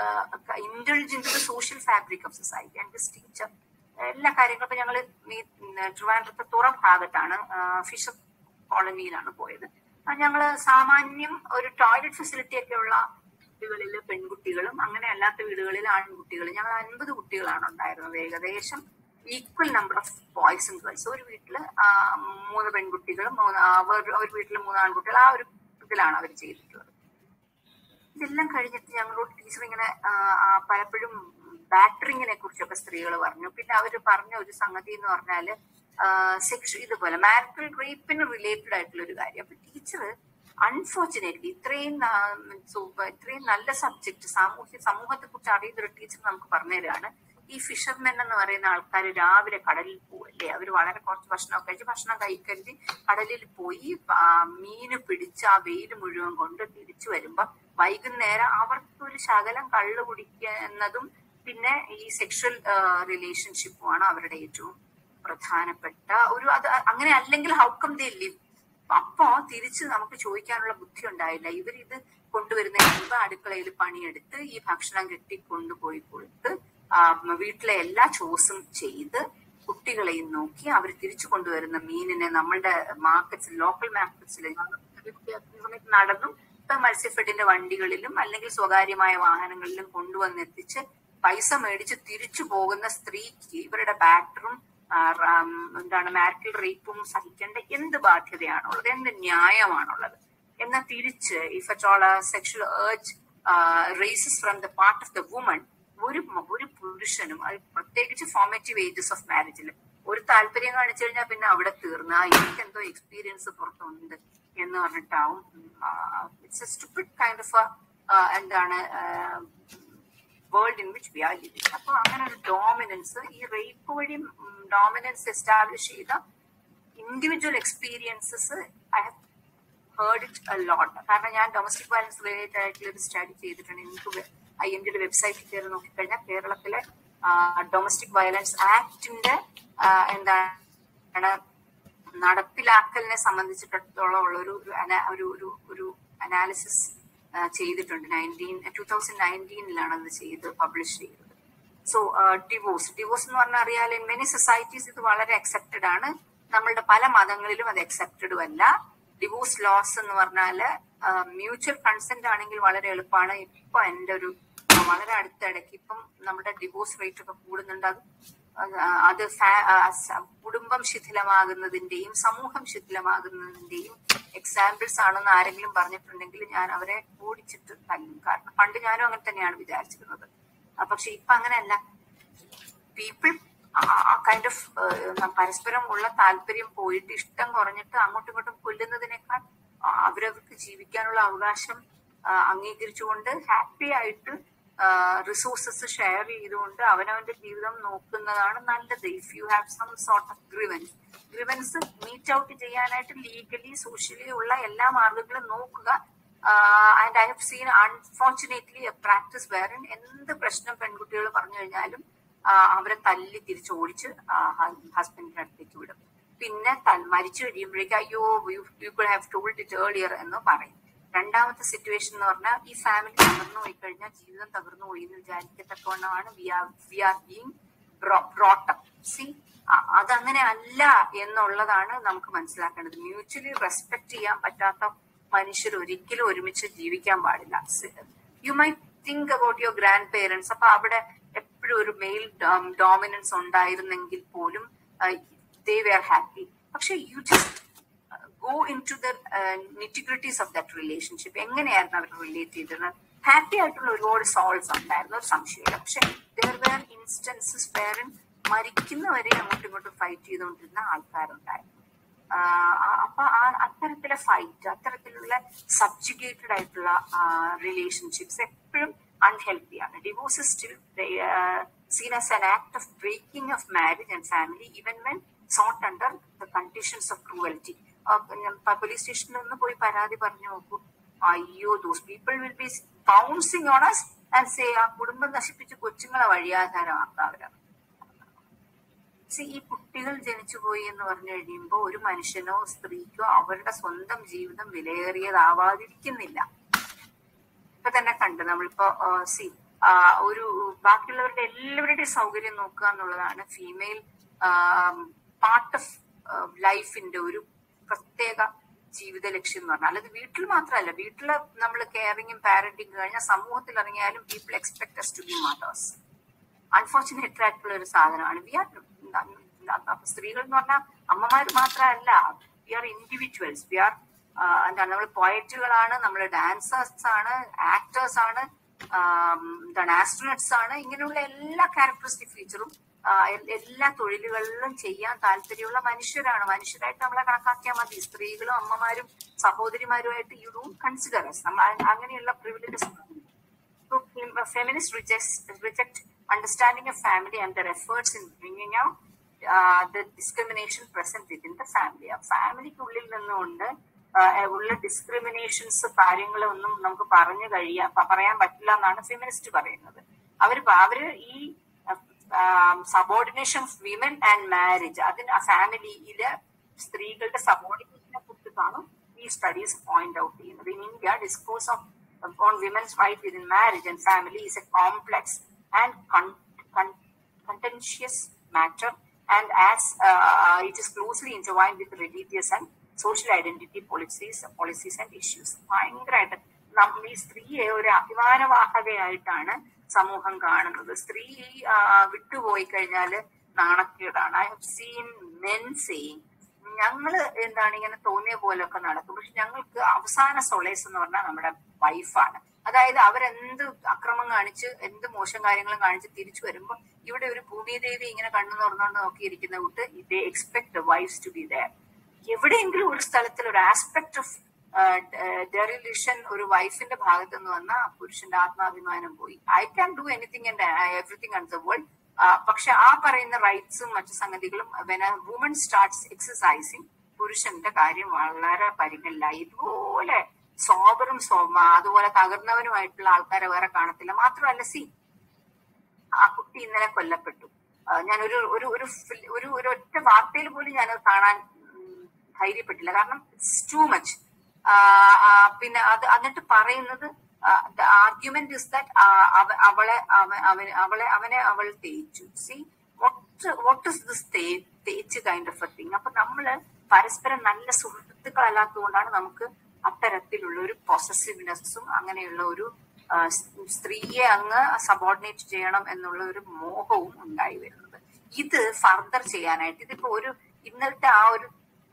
A: indulge in the social fabric of society and this teacher എല്ലാ കാര്യങ്ങളും ഇപ്പൊ ഞങ്ങള് ഈ ട്രിവാൻഡ്രത്തെ തുറം ഭാഗത്താണ് ഫിഷർ കോളനിയിലാണ് പോയത് ആ ഞങ്ങള് സാമാന്യം ഒരു ടോയ്ലറ്റ് ഫെസിലിറ്റി ഒക്കെ ഉള്ള വീടുകളിൽ പെൺകുട്ടികളും അങ്ങനെ അല്ലാത്ത വീടുകളിൽ ആൺകുട്ടികളും ഞങ്ങൾ അൻപത് കുട്ടികളാണ് ഉണ്ടായിരുന്നത് ഏകദേശം equal number of boys and girls ഒരു വീട്ടില് ആ, മൂന്ന് പെൺകുട്ടികളും മൂന്ന് ആ, ഒരു ഒരു വീട്ടിൽ മൂന്ന് ആൺകുട്ടികൾ ആ ഒരു ഇതിലാണ് അവർ ചെയ്തിട്ടുള്ളത് ഇതെല്ലാം കഴിഞ്ഞിട്ട് ഞങ്ങളോട് ടീച്ചർ ഇങ്ങനെ ആ, ആ, പലപ്പോഴും ബാറ്ററിങ്ങിനെ കുറിച്ചൊക്കെ സ്ത്രീകൾ പറഞ്ഞു പിന്നെ അവർ പറഞ്ഞ ഒരു സംഗതി എന്ന് പറഞ്ഞാല് സെക്ഷ ഇതുപോലെ മാരിറ്റൽ റേപ്പിന് റിലേറ്റഡ് ആയിട്ടുള്ള ഒരു കാര്യം അപ്പൊ ടീച്ചർ അൺഫോർച്ചുനേറ്റ്ലി ഇത്രയും ആ, സു- ഇത്രയും നല്ല സബ്ജക്ട് സാമൂഹ്യ സമൂഹത്തെ കുറിച്ച് അറിയുന്ന ഒരു ടീച്ചർ നമുക്ക് പറഞ്ഞുതരാണ് ഈ ഫിഷർമെൻ എന്ന് പറയുന്ന ആൾക്കാർ രാവിലെ കടലിൽ പോവല്ലേ അവർ വളരെ കുറച്ച് ഭക്ഷണമൊക്കെ കഴിച്ച് ഭക്ഷണം കഴിക്കരുത് കടലിൽ പോയി ആ, മീന് പിടിച്ച് ആ വെയിൽ മുഴുവൻ കൊണ്ട് തിരിച്ചു വരുമ്പോ വൈകുന്നേരം അവർക്ക് ഒരു ശകലം കള്ളു കുടിക്കുന്നതും പിന്നെ ഈ സെക്ഷൽ റിലേഷൻഷിപ്പുമാണ് അവരുടെ ഏറ്റവും പ്രധാനപ്പെട്ട ഒരു അത് അങ്ങനെ അല്ലെങ്കിൽ ഹൗക്കം ദേ ലിവ് അപ്പോ തിരിച്ച് നമുക്ക് ചോദിക്കാനുള്ള ബുദ്ധി ഉണ്ടായില്ല ഇവർ ഇത് കൊണ്ടുവരുന്ന മുമ്പ് അടുക്കളയിൽ പണിയെടുത്ത് ഈ ഭക്ഷണം കെട്ടി കൊണ്ടുപോയി കൊടുത്ത് ആ, വീട്ടിലെ എല്ലാ ചോസും ചെയ്ത് കുട്ടികളെയും നോക്കി അവർ തിരിച്ചു കൊണ്ടുവരുന്ന മീനിനെ നമ്മളുടെ മാർക്കറ്റ്സിൽ ലോക്കൽ മാർക്കറ്റ്സിൽ സമയത്ത് നടന്നും ഇപ്പൊ മത്സ്യഫെഡിന്റെ വണ്ടികളിലും അല്ലെങ്കിൽ സ്വകാര്യമായ വാഹനങ്ങളിലും കൊണ്ടുവന്നെത്തിച്ച് പൈസ മേടിച്ച് തിരിച്ചു പോകുന്ന സ്ത്രീക്ക് ഇവരുടെ ബാറ്ററും ആ, റാം, എന്താണ് മാരിറ്റൽ റേപ്പും സഹിക്കേണ്ട എന്ത് ബാധ്യതയാണുള്ളത് എന്ത് ന്യായമാണുള്ളത് എന്നാൽ തിരിച്ച് if at all sexual urge raises from the part of the woman ഒരു മ- ഒരു പുരുഷനും അത് പ്രത്യേകിച്ച് ഫോർമേറ്റീവ് ഏജസ് ഓഫ് മാരേജിൽ ഒരു താല്പര്യം കാണിച്ചു കഴിഞ്ഞാൽ പിന്നെ അവിടെ തീർന്ന് ആ എനിക്ക് എന്തോ എക്സ്പീരിയൻസ് പുറത്തുണ്ട് എന്ന് പറഞ്ഞിട്ടാവും it's a stupid kind of എന്താണ് world in which we are living അപ്പൊ അങ്ങനെ ഒരു ഡോമിനൻസ് ഈ റേപ്പ് വഴി ഡോമിനൻസ് എസ്റ്റാബ്ലിഷ് ചെയ്ത individual experiences I have heard it a lot കാരണം ഞാൻ ഡൊമസ്റ്റിക് വയലൻസ് റിലേറ്റഡ് ആയിട്ടുള്ള ഒരു സ്റ്റഡി ചെയ്തിട്ടുണ്ട് എനിക്ക് ഐ എൻ ഡിയുടെ വെബ്സൈറ്റിൽ കയറി നോക്കിക്കഴിഞ്ഞാൽ കേരളത്തിലെ ഡൊമസ്റ്റിക് വയലൻസ് ആക്ടിന്റെ എന്താണ് നടപ്പിലാക്കലിനെ സംബന്ധിച്ചിടത്തോളം ഉള്ള ഒരു ഒരു അന- ഒരു ഒരു ഒരു അനാലിസിസ് ചെയ്തിട്ടുണ്ട് നയൻറ്റീൻ ടൂ തൗസൻഡ് നയൻറ്റീനിലാണ് അത് ചെയ്ത് പബ്ലിഷ് ചെയ്തത് സോ ഡിവോഴ്സ് ഡിവോഴ്സ് എന്ന് പറഞ്ഞാൽ അറിയാലോ ഇൻ മെനി സൊസൈറ്റീസ് ഇത് വളരെ അക്സെപ്റ്റഡ് ആണ് നമ്മളുടെ പല മതങ്ങളിലും അത് അക്സെപ്റ്റഡും അല്ല ഡിവോഴ്സ് ലോസ് എന്ന് പറഞ്ഞാല് മ്യൂച്വൽ കൺസെന്റ് ആണെങ്കിൽ വളരെ എളുപ്പമാണ് ഇപ്പൊ എന്റെ ഒരു ആ, വളരെ അടുത്തിടയ്ക്ക് ഇപ്പം നമ്മുടെ ഡിവോഴ്സ് റേറ്റ് ഒക്കെ കൂടുന്നുണ്ട് അത് ആ, അത് ഫാ- ആ, സ- കുടുംബം ശിഥിലമാകുന്നതിന്റെയും സമൂഹം ശിഥിലമാകുന്നതിന്റെയും എക്സാമ്പിൾസ് ആണെന്ന് ആരെങ്കിലും പറഞ്ഞിട്ടുണ്ടെങ്കിൽ ഞാൻ അവരെ ഓടിച്ചിട്ട് തല്ലും കാരണം പണ്ട് ഞാനും അങ്ങനെ തന്നെയാണ് വിചാരിച്ചിരുന്നത് ആ, പക്ഷെ ഇപ്പൊ അങ്ങനെയല്ല പീപ്പിൾ കൈൻഡ് ഓഫ് പരസ്പരം ഉള്ള താല്പര്യം പോയിട്ട് ഇഷ്ടം കുറഞ്ഞിട്ട് അങ്ങോട്ടും ഇങ്ങോട്ടും കൊല്ലുന്നതിനേക്കാൾ ആ, അവരവർക്ക് ജീവിക്കാനുള്ള അവകാശം ആ, അംഗീകരിച്ചുകൊണ്ട് ഹാപ്പി ആയിട്ട് റിസോഴ്സസ് ഷെയർ ചെയ്തുകൊണ്ട് അവനവന്റെ ജീവിതം നോക്കുന്നതാണ് നല്ലത് if you have some sort of grievance grievance meet out ചെയ്യാനായിട്ട് ലീഗലി സോഷ്യലി ഉള്ള എല്ലാ മാർഗങ്ങളും നോക്കുക and I have seen unfortunately practice വേറെ എന്ത് പ്രശ്നം പെൺകുട്ടികൾ പറഞ്ഞു കഴിഞ്ഞാലും ആ, അവരെ തല്ലി തിരിച്ച് ഓടിച്ച് ഹസ്ബൻഡിന്റെ അടുത്തേക്ക് വിടും പിന്നെ തൽ- മരിച്ചു കഴിയുമ്പോഴേക്കും അയ്യോ people have told it earlier എന്ന് പറയും രണ്ടാമത്തെ സിറ്റുവേഷൻ എന്ന് പറഞ്ഞാൽ ഈ ഫാമിലി തകർന്നു പോയി കഴിഞ്ഞാൽ ജീവിതം തകർന്നു പോയി എന്ന് വിചാരിക്കത്തക്കവണ്ണമാണ് we are we are being brought up see അതങ്ങനെ അല്ല എന്നുള്ളതാണ് നമുക്ക് മനസ്സിലാക്കേണ്ടത് മ്യൂച്വലി റെസ്പെക്ട് ചെയ്യാൻ പറ്റാത്ത മനുഷ്യർ ഒരിക്കലും ഒരുമിച്ച് ജീവിക്കാൻ പാടില്ല you may think about your grandparents അപ്പൊ അവിടെ എപ്പോഴും ഒരു മെയിൽ ഡോമിനൻസ് ഉണ്ടായിരുന്നെങ്കിൽ പോലും ദേ വെയർ ഹാപ്പി പക്ഷെ you just go into the nitty gritties of that relationship എങ്ങനെയായിരുന്നു അവർ റിലേറ്റ് ചെയ്തിരുന്നത് ഹാപ്പി ആയിട്ടുള്ള ഒരുപാട് സോൾസ് ഉണ്ടായിരുന്നു ഒരു സംശയമില്ല പക്ഷെ ദർ വേർ ഇൻസ്റ്റൻസസ് വേറെ മരിക്കുന്നവരെ അങ്ങോട്ടും ഇങ്ങോട്ടും ഫൈറ്റ് ചെയ്തുകൊണ്ടിരുന്ന ആൾക്കാരുണ്ടായിരുന്നു ആഹ് അപ്പൊ ആ അത്തരത്തിലെ ഫൈറ്റ് അത്തരത്തിലുള്ള സബ്ജുഗേറ്റഡ് ആയിട്ടുള്ള റിലേഷൻഷിപ്സ് എപ്പോഴും അൺഹെൽത്തിയാണ് divorce still seen as an act of breaking of marriage and family even when sought under the conditions of cruelty police സ്റ്റേഷനിൽ ഒന്ന് പോയി പരാതി പറഞ്ഞു നോക്കൂ അയ്യോ those people will be bouncing on us and say ആ കുടുംബം നശിപ്പിച്ച് കൊച്ചുങ്ങളെ വഴിയാധാരമാക്കാം അവരാണ് സി ഈ കുട്ടികൾ ജനിച്ചുപോയി എന്ന് പറഞ്ഞു കഴിയുമ്പോൾ ഒരു മനുഷ്യനോ സ്ത്രീക്കോ അവരുടെ സ്വന്തം ജീവിതം വിലയേറിയതാവാതിരിക്കുന്നില്ല ഇപ്പൊ തന്നെ കണ്ട് നമ്മളിപ്പോ സി ഒരു ബാക്കിയുള്ളവരുടെ എല്ലാവരുടെയും സൗകര്യം നോക്കുക എന്നുള്ളതാണ് ഫീമെയിൽ പാർട്ട് ഓഫ് ലൈഫിന്റെ ഒരു പ്രത്യേക ജീവിത ലക്ഷ്യം എന്ന് പറഞ്ഞാൽ അത് വീട്ടിൽ മാത്രമല്ല വീട്ടിൽ നമ്മൾ കെയറിങ്ങും പാരന്റിങ് കഴിഞ്ഞാൽ സമൂഹത്തിൽ ഇറങ്ങിയാലും people expect to be mothers unfortunate ആയിട്ടുള്ള ഒരു സാധനമാണ് വി ആർ സ്ത്രീകൾ എന്ന് പറഞ്ഞാൽ അമ്മമാർ മാത്രമല്ല we are individuals we are എന്താണ് നമ്മൾ പോയറ്റുകളാണ് നമ്മൾ ഡാൻസേഴ്സ് ആണ് ആക്ടേഴ്സ് ആണ് എന്താണ് ആസ്ട്രോണറ്റ്സ് ആണ് ഇങ്ങനെയുള്ള എല്ലാ ക്യാരക്ടറിസ്റ്റിക് ഫീച്ചറും എല്ലാ തൊഴിലുകളിലും ചെയ്യാൻ താല്പര്യമുള്ള മനുഷ്യരാണ് മനുഷ്യരായിട്ട് നമ്മളെ കണക്കാക്കിയാൽ മതി സ്ത്രീകളും അമ്മമാരും സഹോദരിമാരുമായിട്ട് യു ഡോണ്ട് കൺസിഡർ നമ്മൾ അങ്ങനെയുള്ള privileges feminists reject, reject understanding of family and their efforts in bringing out uh, the discrimination present within the family. ആ ഫാമിലിക്കുള്ളിൽ നിന്നുകൊണ്ട് ഉള്ള ഡിസ്ക്രിമിനേഷൻസ് കാര്യങ്ങളൊന്നും നമുക്ക് പറഞ്ഞു കഴിയാൻ പറയാൻ പറ്റില്ല എന്നാണ് ഫെമിനിസ്റ്റ് പറയുന്നത് അവര് അവര് ഈ subordination of women and marriage അതിന് ഫാമിലിയിലെ സ്ത്രീകളുടെ സബോർഡിനേഷനെ കുറിച്ചിട്ടാണ് ഈ സ്റ്റഡീസ് പോയിന്റ് ഔട്ട് ചെയ്യുന്നത് in India discourse of on women's right within marriage and family is a complex and con- con- contentious matter and as uh, it is closely intertwined with religious and social identity policies policies and issues ഭയങ്കരമായിട്ട് നമ്മൾ ഈ സ്ത്രീയെ ഒരു അഭിമാനവാഹകയായിട്ടാണ് സമൂഹം കാണുന്നത് സ്ത്രീ വിട്ടുപോയി കഴിഞ്ഞാൽ നാണക്കേടാണ് I have seen men saying ഞങ്ങള് എന്താണ് ഇങ്ങനെ തോന്നിയ പോലൊക്കെ നടക്കും പക്ഷെ ഞങ്ങൾക്ക് അവസാന സൊളേസ് എന്ന് പറഞ്ഞാൽ നമ്മുടെ വൈഫാണ് അതായത് അവരെന്ത് അക്രമം കാണിച്ച് എന്ത് മോശം കാര്യങ്ങളും കാണിച്ച് തിരിച്ചു വരുമ്പോൾ ഇവിടെ ഒരു ഭൂമിദേവി ഇങ്ങനെ കണ്ണു തുറന്നുകൊണ്ട് നോക്കിയിരിക്കുന്ന കൂട്ട് they expect wives to be there എവിടെയെങ്കിലും ഒരു സ്ഥലത്തിൽ ഒരു ആസ്പെക്ട് ഓഫ് ഡെറിലിഷൻ ഒരു വൈഫിന്റെ ഭാഗത്ത് നിന്ന് വന്നാൽ പുരുഷന്റെ ആത്മാഭിമാനം പോയി I can do anything and everything and the world പക്ഷെ ആ പറയുന്ന റൈറ്റ്സും മറ്റു സംഗതികളും വെൻ വുമൺ സ്റ്റാർട്ട്സ് എക്സസൈസിങ് പുരുഷന്റെ കാര്യം വളരെ പരിഗണില്ല ഇതുപോലെ സോബറും സോമ അതുപോലെ തകർന്നവനുമായിട്ടുള്ള ആൾക്കാരെ വേറെ കാണത്തില്ല മാത്രമല്ല സി ആ കുട്ടി ഇന്നലെ കൊല്ലപ്പെട്ടു ഞാൻ ഒരു ഒരു ഒരു ഒരു ഒരു ഒറ്റ വാർത്തയിൽ പോലും ഞാനത് കാണാൻ ധൈര്യപ്പെട്ടില്ല കാരണം ഇറ്റ്സ് ടു മച്ച് പിന്നെ അത് എന്നിട്ട് പറയുന്നത് ആർഗ്യുമെന്റ് ഇസ് ദാറ്റ് അവളെ അവന് അവളെ അവനെ അവൾ തേച്ചു see what what is this തേച്ച് കൈൻഡ് ഓഫ് എ തിങ് അപ്പൊ നമ്മള് പരസ്പരം നല്ല സുഹൃത്തുക്കളല്ലാത്തതുകൊണ്ടാണ് നമുക്ക് അത്തരത്തിലുള്ള ഒരു പൊസസീവ്നെസ്സും അങ്ങനെയുള്ള ഒരു സ്ത്രീയെ അങ്ങ് സബോർഡിനേറ്റ് ചെയ്യണം എന്നുള്ള ഒരു മോഹവും ഉണ്ടായി വരുന്നത് ഇത് ഫർദർ ചെയ്യാനായിട്ട് ഇതിപ്പോ ഒരു ഇന്നത്തെ ആ ഒരു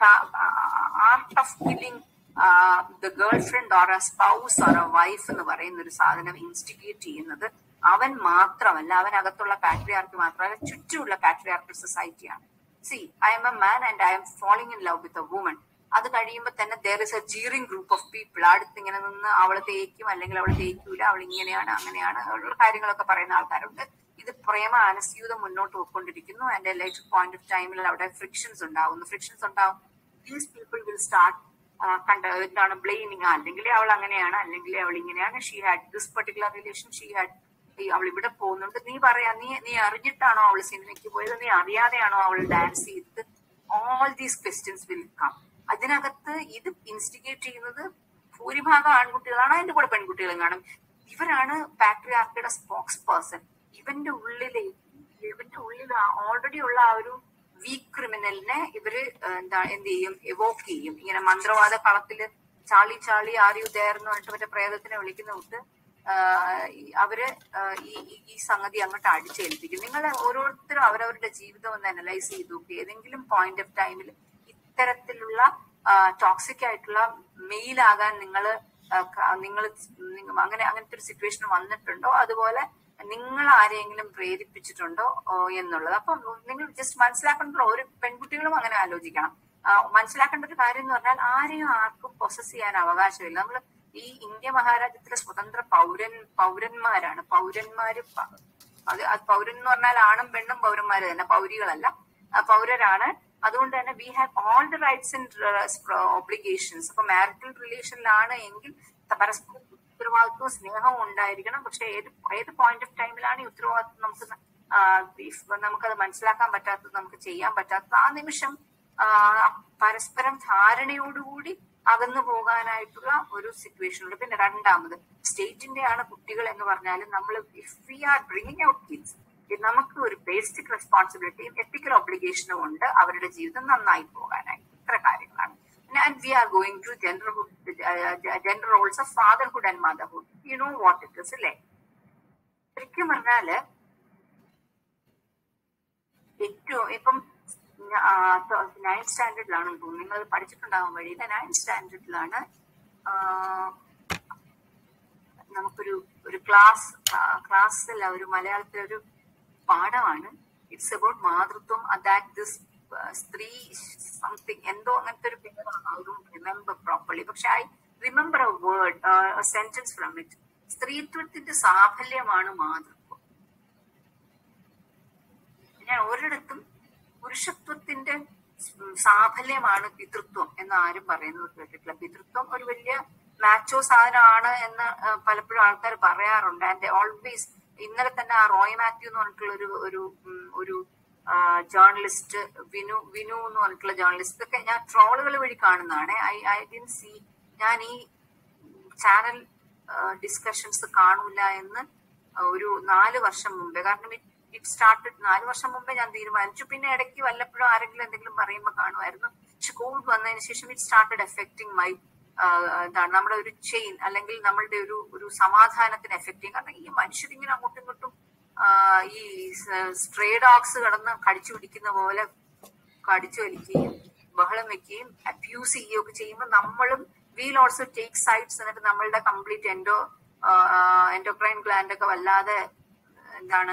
A: art of killing the girlfriend or a spouse or a wife എന്ന് പറയുന്ന ഒരു സാധനം ഇൻസ്റ്റിഗേറ്റ് ചെയ്യുന്നത് അവൻ മാത്രമല്ല അവനകത്തുള്ള പാട്രിയാർക്ക് മാത്രമല്ല ചുറ്റുമുള്ള പാട്രിയാർക്കൽ സൊസൈറ്റിയാണ് see I'm a man and I'm falling in love with a woman അത് കഴിയുമ്പോൾ തന്നെ there is a jeering group of people അടുത്ത് ഇങ്ങനെ നിന്ന് അവളെ തേക്കും അല്ലെങ്കിൽ അവളെ തേക്കൂല അവൾ ഇങ്ങനെയാണ് അങ്ങനെയാണ് ഉള്ള കാര്യങ്ങളൊക്കെ പറയുന്ന ആൾക്കാരുണ്ട് ഇത് പ്രേമ അനസ്യൂതം മുന്നോട്ട് പോയിക്കൊണ്ടിരിക്കുന്നു ആൻഡ് ലേറ്റർ പോയിന്റ് ഓഫ് ടൈമിൽ അവിടെ ഫ്രിക്ഷൻസ് ഉണ്ടാവുന്നു ഫ്രിക്ഷൻസ് ഉണ്ടാവും ദീസ് പീപ്പിൾ വിൽ സ്റ്റാർട്ട് കണ്ട എന്താണ് ബ്ലെയിമിങ് അല്ലെങ്കിൽ അവൾ അങ്ങനെയാണ് അല്ലെങ്കിൽ അവൾ ഇങ്ങനെയാണ് she had this particular relation she had അവൾ ഇവിടെ പോകുന്നുണ്ട് നീ പറയാ നീ നീ അറിഞ്ഞിട്ടാണോ അവൾ സിനിമയ്ക്ക് പോയത് നീ അറിയാതെയാണോ അവൾ ഡാൻസ് ചെയ്തത് all these questions will come അതിനകത്ത് ഇത് ഇൻസ്റ്റിഗേറ്റ് ചെയ്യുന്നത് ഭൂരിഭാഗം ആൺകുട്ടികളാണ് അതിന്റെ കൂടെ പെൺകുട്ടികളും കാണും ഇവരാണ് പാട്രിയാർക്കിയുടെ സ്പോക്സ് പേഴ്സൺ ഇവന്റെ ഉള്ളിലെ ഇവന്റെ ഉള്ളിൽ ഓൾറെഡി ഉള്ള ആ ഒരു വീക്ക് ക്രിമിനലിനെ ഇവര് എന്താ എന്ത് ചെയ്യും എവോക്ക് ചെയ്യും ഇങ്ങനെ മന്ത്രവാദ കളത്തില് ചാളി ചാളി ആര്യു എന്ന് പറഞ്ഞിട്ട് മറ്റേ പ്രേതത്തിനെ വിളിക്കുന്ന വിട്ട് അവര് ഈ ഈ സംഗതി അങ്ങോട്ട് അടിച്ചേൽപ്പിക്കും നിങ്ങൾ ഓരോരുത്തരും അവരവരുടെ ജീവിതം ഒന്ന് അനലൈസ് ചെയ്ത് നോക്കി ഏതെങ്കിലും പോയിന്റ് ഓഫ് ടൈമിൽ ഇത്തരത്തിലുള്ള ടോക്സിക് ആയിട്ടുള്ള മെയിലാകാൻ നിങ്ങൾ നിങ്ങൾ അങ്ങനെ അങ്ങനത്തെ ഒരു സിറ്റുവേഷൻ വന്നിട്ടുണ്ടോ അതുപോലെ നിങ്ങൾ ആരെയെങ്കിലും പ്രേരിപ്പിച്ചിട്ടുണ്ടോ ഓ, എന്നുള്ളത് അപ്പൊ നിങ്ങൾ ജസ്റ്റ് മനസ്സിലാക്കേണ്ട ഒരു പെൺകുട്ടികളും അങ്ങനെ ആലോചിക്കണം ആ, മനസ്സിലാക്കേണ്ട ഒരു കാര്യം എന്ന് പറഞ്ഞാൽ ആരെയും ആർക്കും പ്രൊസസ് ചെയ്യാൻ അവകാശമില്ല നമ്മൾ ഈ ഇന്ത്യ മഹാരാജ്യത്തിലെ സ്വതന്ത്ര പൗരൻ പൗരന്മാരാണ് പൗരന്മാര് പ- അത് അത് പൗരൻ എന്ന് പറഞ്ഞാൽ ആണും പെണ്ണും പൗരന്മാര് തന്നെ പൗരികളല്ല ആ, പൗരരാണ് അതുകൊണ്ട് തന്നെ we have all the rights and obligations അപ്പൊ മാരിറ്റൽ റിലേഷനിലാണ് എങ്കിൽ പരസ്പരം ഉത്തരവാദിത്വവും സ്നേഹവും ഉണ്ടായിരിക്കണം പക്ഷെ ഏത് ഏത് പോയിന്റ് ഓഫ് ടൈമിലാണ് ഈ ഉത്തരവാദിത്വം നമുക്ക് ന- ആ, if നമുക്കത് മനസ്സിലാക്കാൻ പറ്റാത്തത് നമുക്ക് ചെയ്യാൻ പറ്റാത്തത് ആ നിമിഷം ആ, പരസ്പരം ധാരണയോടുകൂടി അകന്നു പോകാനായിട്ടുള്ള ഒരു സിറ്റുവേഷൻ ഉണ്ട് പിന്നെ രണ്ടാമത് സ്റ്റേറ്റിന്റെ ആണ് കുട്ടികൾ എന്ന് പറഞ്ഞാൽ നമ്മൾ if we are bringing out kids നമുക്ക് ഒരു ബേസിക് റെസ്പോൺസിബിലിറ്റിയും എത്തിക്കൽ ഒബ്ലിഗേഷനും ഉണ്ട് അവരുടെ ജീവിതം നന്നായി പോകാനായി ഇത്ര കാര്യങ്ങളാണ് and we are going to genderhood gender roles of fatherhood and motherhood you know what it is അല്ലേ ശരിക്കും പറഞ്ഞാല് ഏറ്റവും ഇപ്പം നയൻത് സ്റ്റാൻഡേർഡിലാണെന്ന് തോന്നുന്നു നിങ്ങൾ പഠിച്ചിട്ടുണ്ടാവാൻ വഴിയില്ല നയൻത് സ്റ്റാൻഡേർഡിലാണ് നമുക്കൊരു ഒരു ക്ലാസ് ക്ലാസ്സിൽ ഒരു മലയാളത്തിലെ ഒരു പാഠമാണ് ഇറ്റ്സ് അബൌട്ട് മാതൃത്വം ദാറ്റ് ദിസ് സ്ത്രീ സംതിങ് എന്തോ അങ്ങനത്തെ ഒരു പേരാണ് ഐ ഡോണ്ട് റിമെമ്പർ പ്രോപ്പർലി പക്ഷെ I remember a word sentence from it സ്ത്രീത്വത്തിന്റെ സാഫല്യമാണ് മാതൃത്വം ഞാൻ ഒരിടത്തും പുരുഷത്വത്തിന്റെ സാഫല്യമാണ് പിതൃത്വം എന്ന് ആരും പറയുന്നത് കേട്ടിട്ടില്ല പിതൃത്വം ഒരു വലിയ മാച്ചോ സാധനമാണ് എന്ന് ആ, പലപ്പോഴും ആൾക്കാർ പറയാറുണ്ട് ആൻഡ് ഓൾവേസ് ഇന്നലെ തന്നെ ആ റോയ് മാത്യു എന്ന് പറഞ്ഞിട്ടുള്ള ഒരു ഒരു ഉം, ഒരു ജേർണലിസ്റ്റ് വിനു വിനു എന്ന് പറഞ്ഞിട്ടുള്ള ജേർണലിസ്റ്റ് ഒക്കെ ഞാൻ ട്രോളുകൾ വഴി കാണുന്നതാണ് ഐ ഐ ഡിൻ സി ഞാൻ ഈ ചാനൽ ഡിസ്കഷൻസ് കാണൂല എന്ന് ഒരു നാല് വർഷം മുമ്പേ കാരണം ഇറ്റ് സ്റ്റാർട്ടഡ് നാല് വർഷം മുമ്പേ ഞാൻ തീരുമാനിച്ചു പിന്നെ ഇടയ്ക്ക് വല്ലപ്പോഴും ആരെങ്കിലും എന്തെങ്കിലും പറയുമ്പോൾ കാണുമായിരുന്നു പക്ഷെ കോവിഡ് വന്നതിന് ശേഷം ഇറ്റ് സ്റ്റാർട്ടഡ് എഫക്റ്റിംഗ് മൈ എന്താണ് നമ്മുടെ ഒരു ചെയിൻ അല്ലെങ്കിൽ നമ്മളുടെ ഒരു ഒരു സമാധാനത്തിന് എഫക്ട് ചെയ്യും കാരണം ഈ മനുഷ്യരിങ്ങനെ അങ്ങോട്ടും ഇങ്ങോട്ടും ആ, ഈ സ്ട്രേ ഡോഗ്സ് കടന്ന് കടിച്ചു പിടിക്കുന്ന പോലെ കടിച്ചു വലിക്കുകയും ബഹളം വെക്കുകയും അബ്യൂസ് ചെയ്യുകയും ഒക്കെ ചെയ്യുമ്പോൾ നമ്മളും വീൽ ഓൾസോ ടേക്ക് സൈഡ്സ് എന്നിട്ട് നമ്മളുടെ കംപ്ലീറ്റ് എൻഡോ എൻഡോക്രൈൻ ഗ്ലാൻഡ് ഒക്കെ വല്ലാതെ എന്താണ്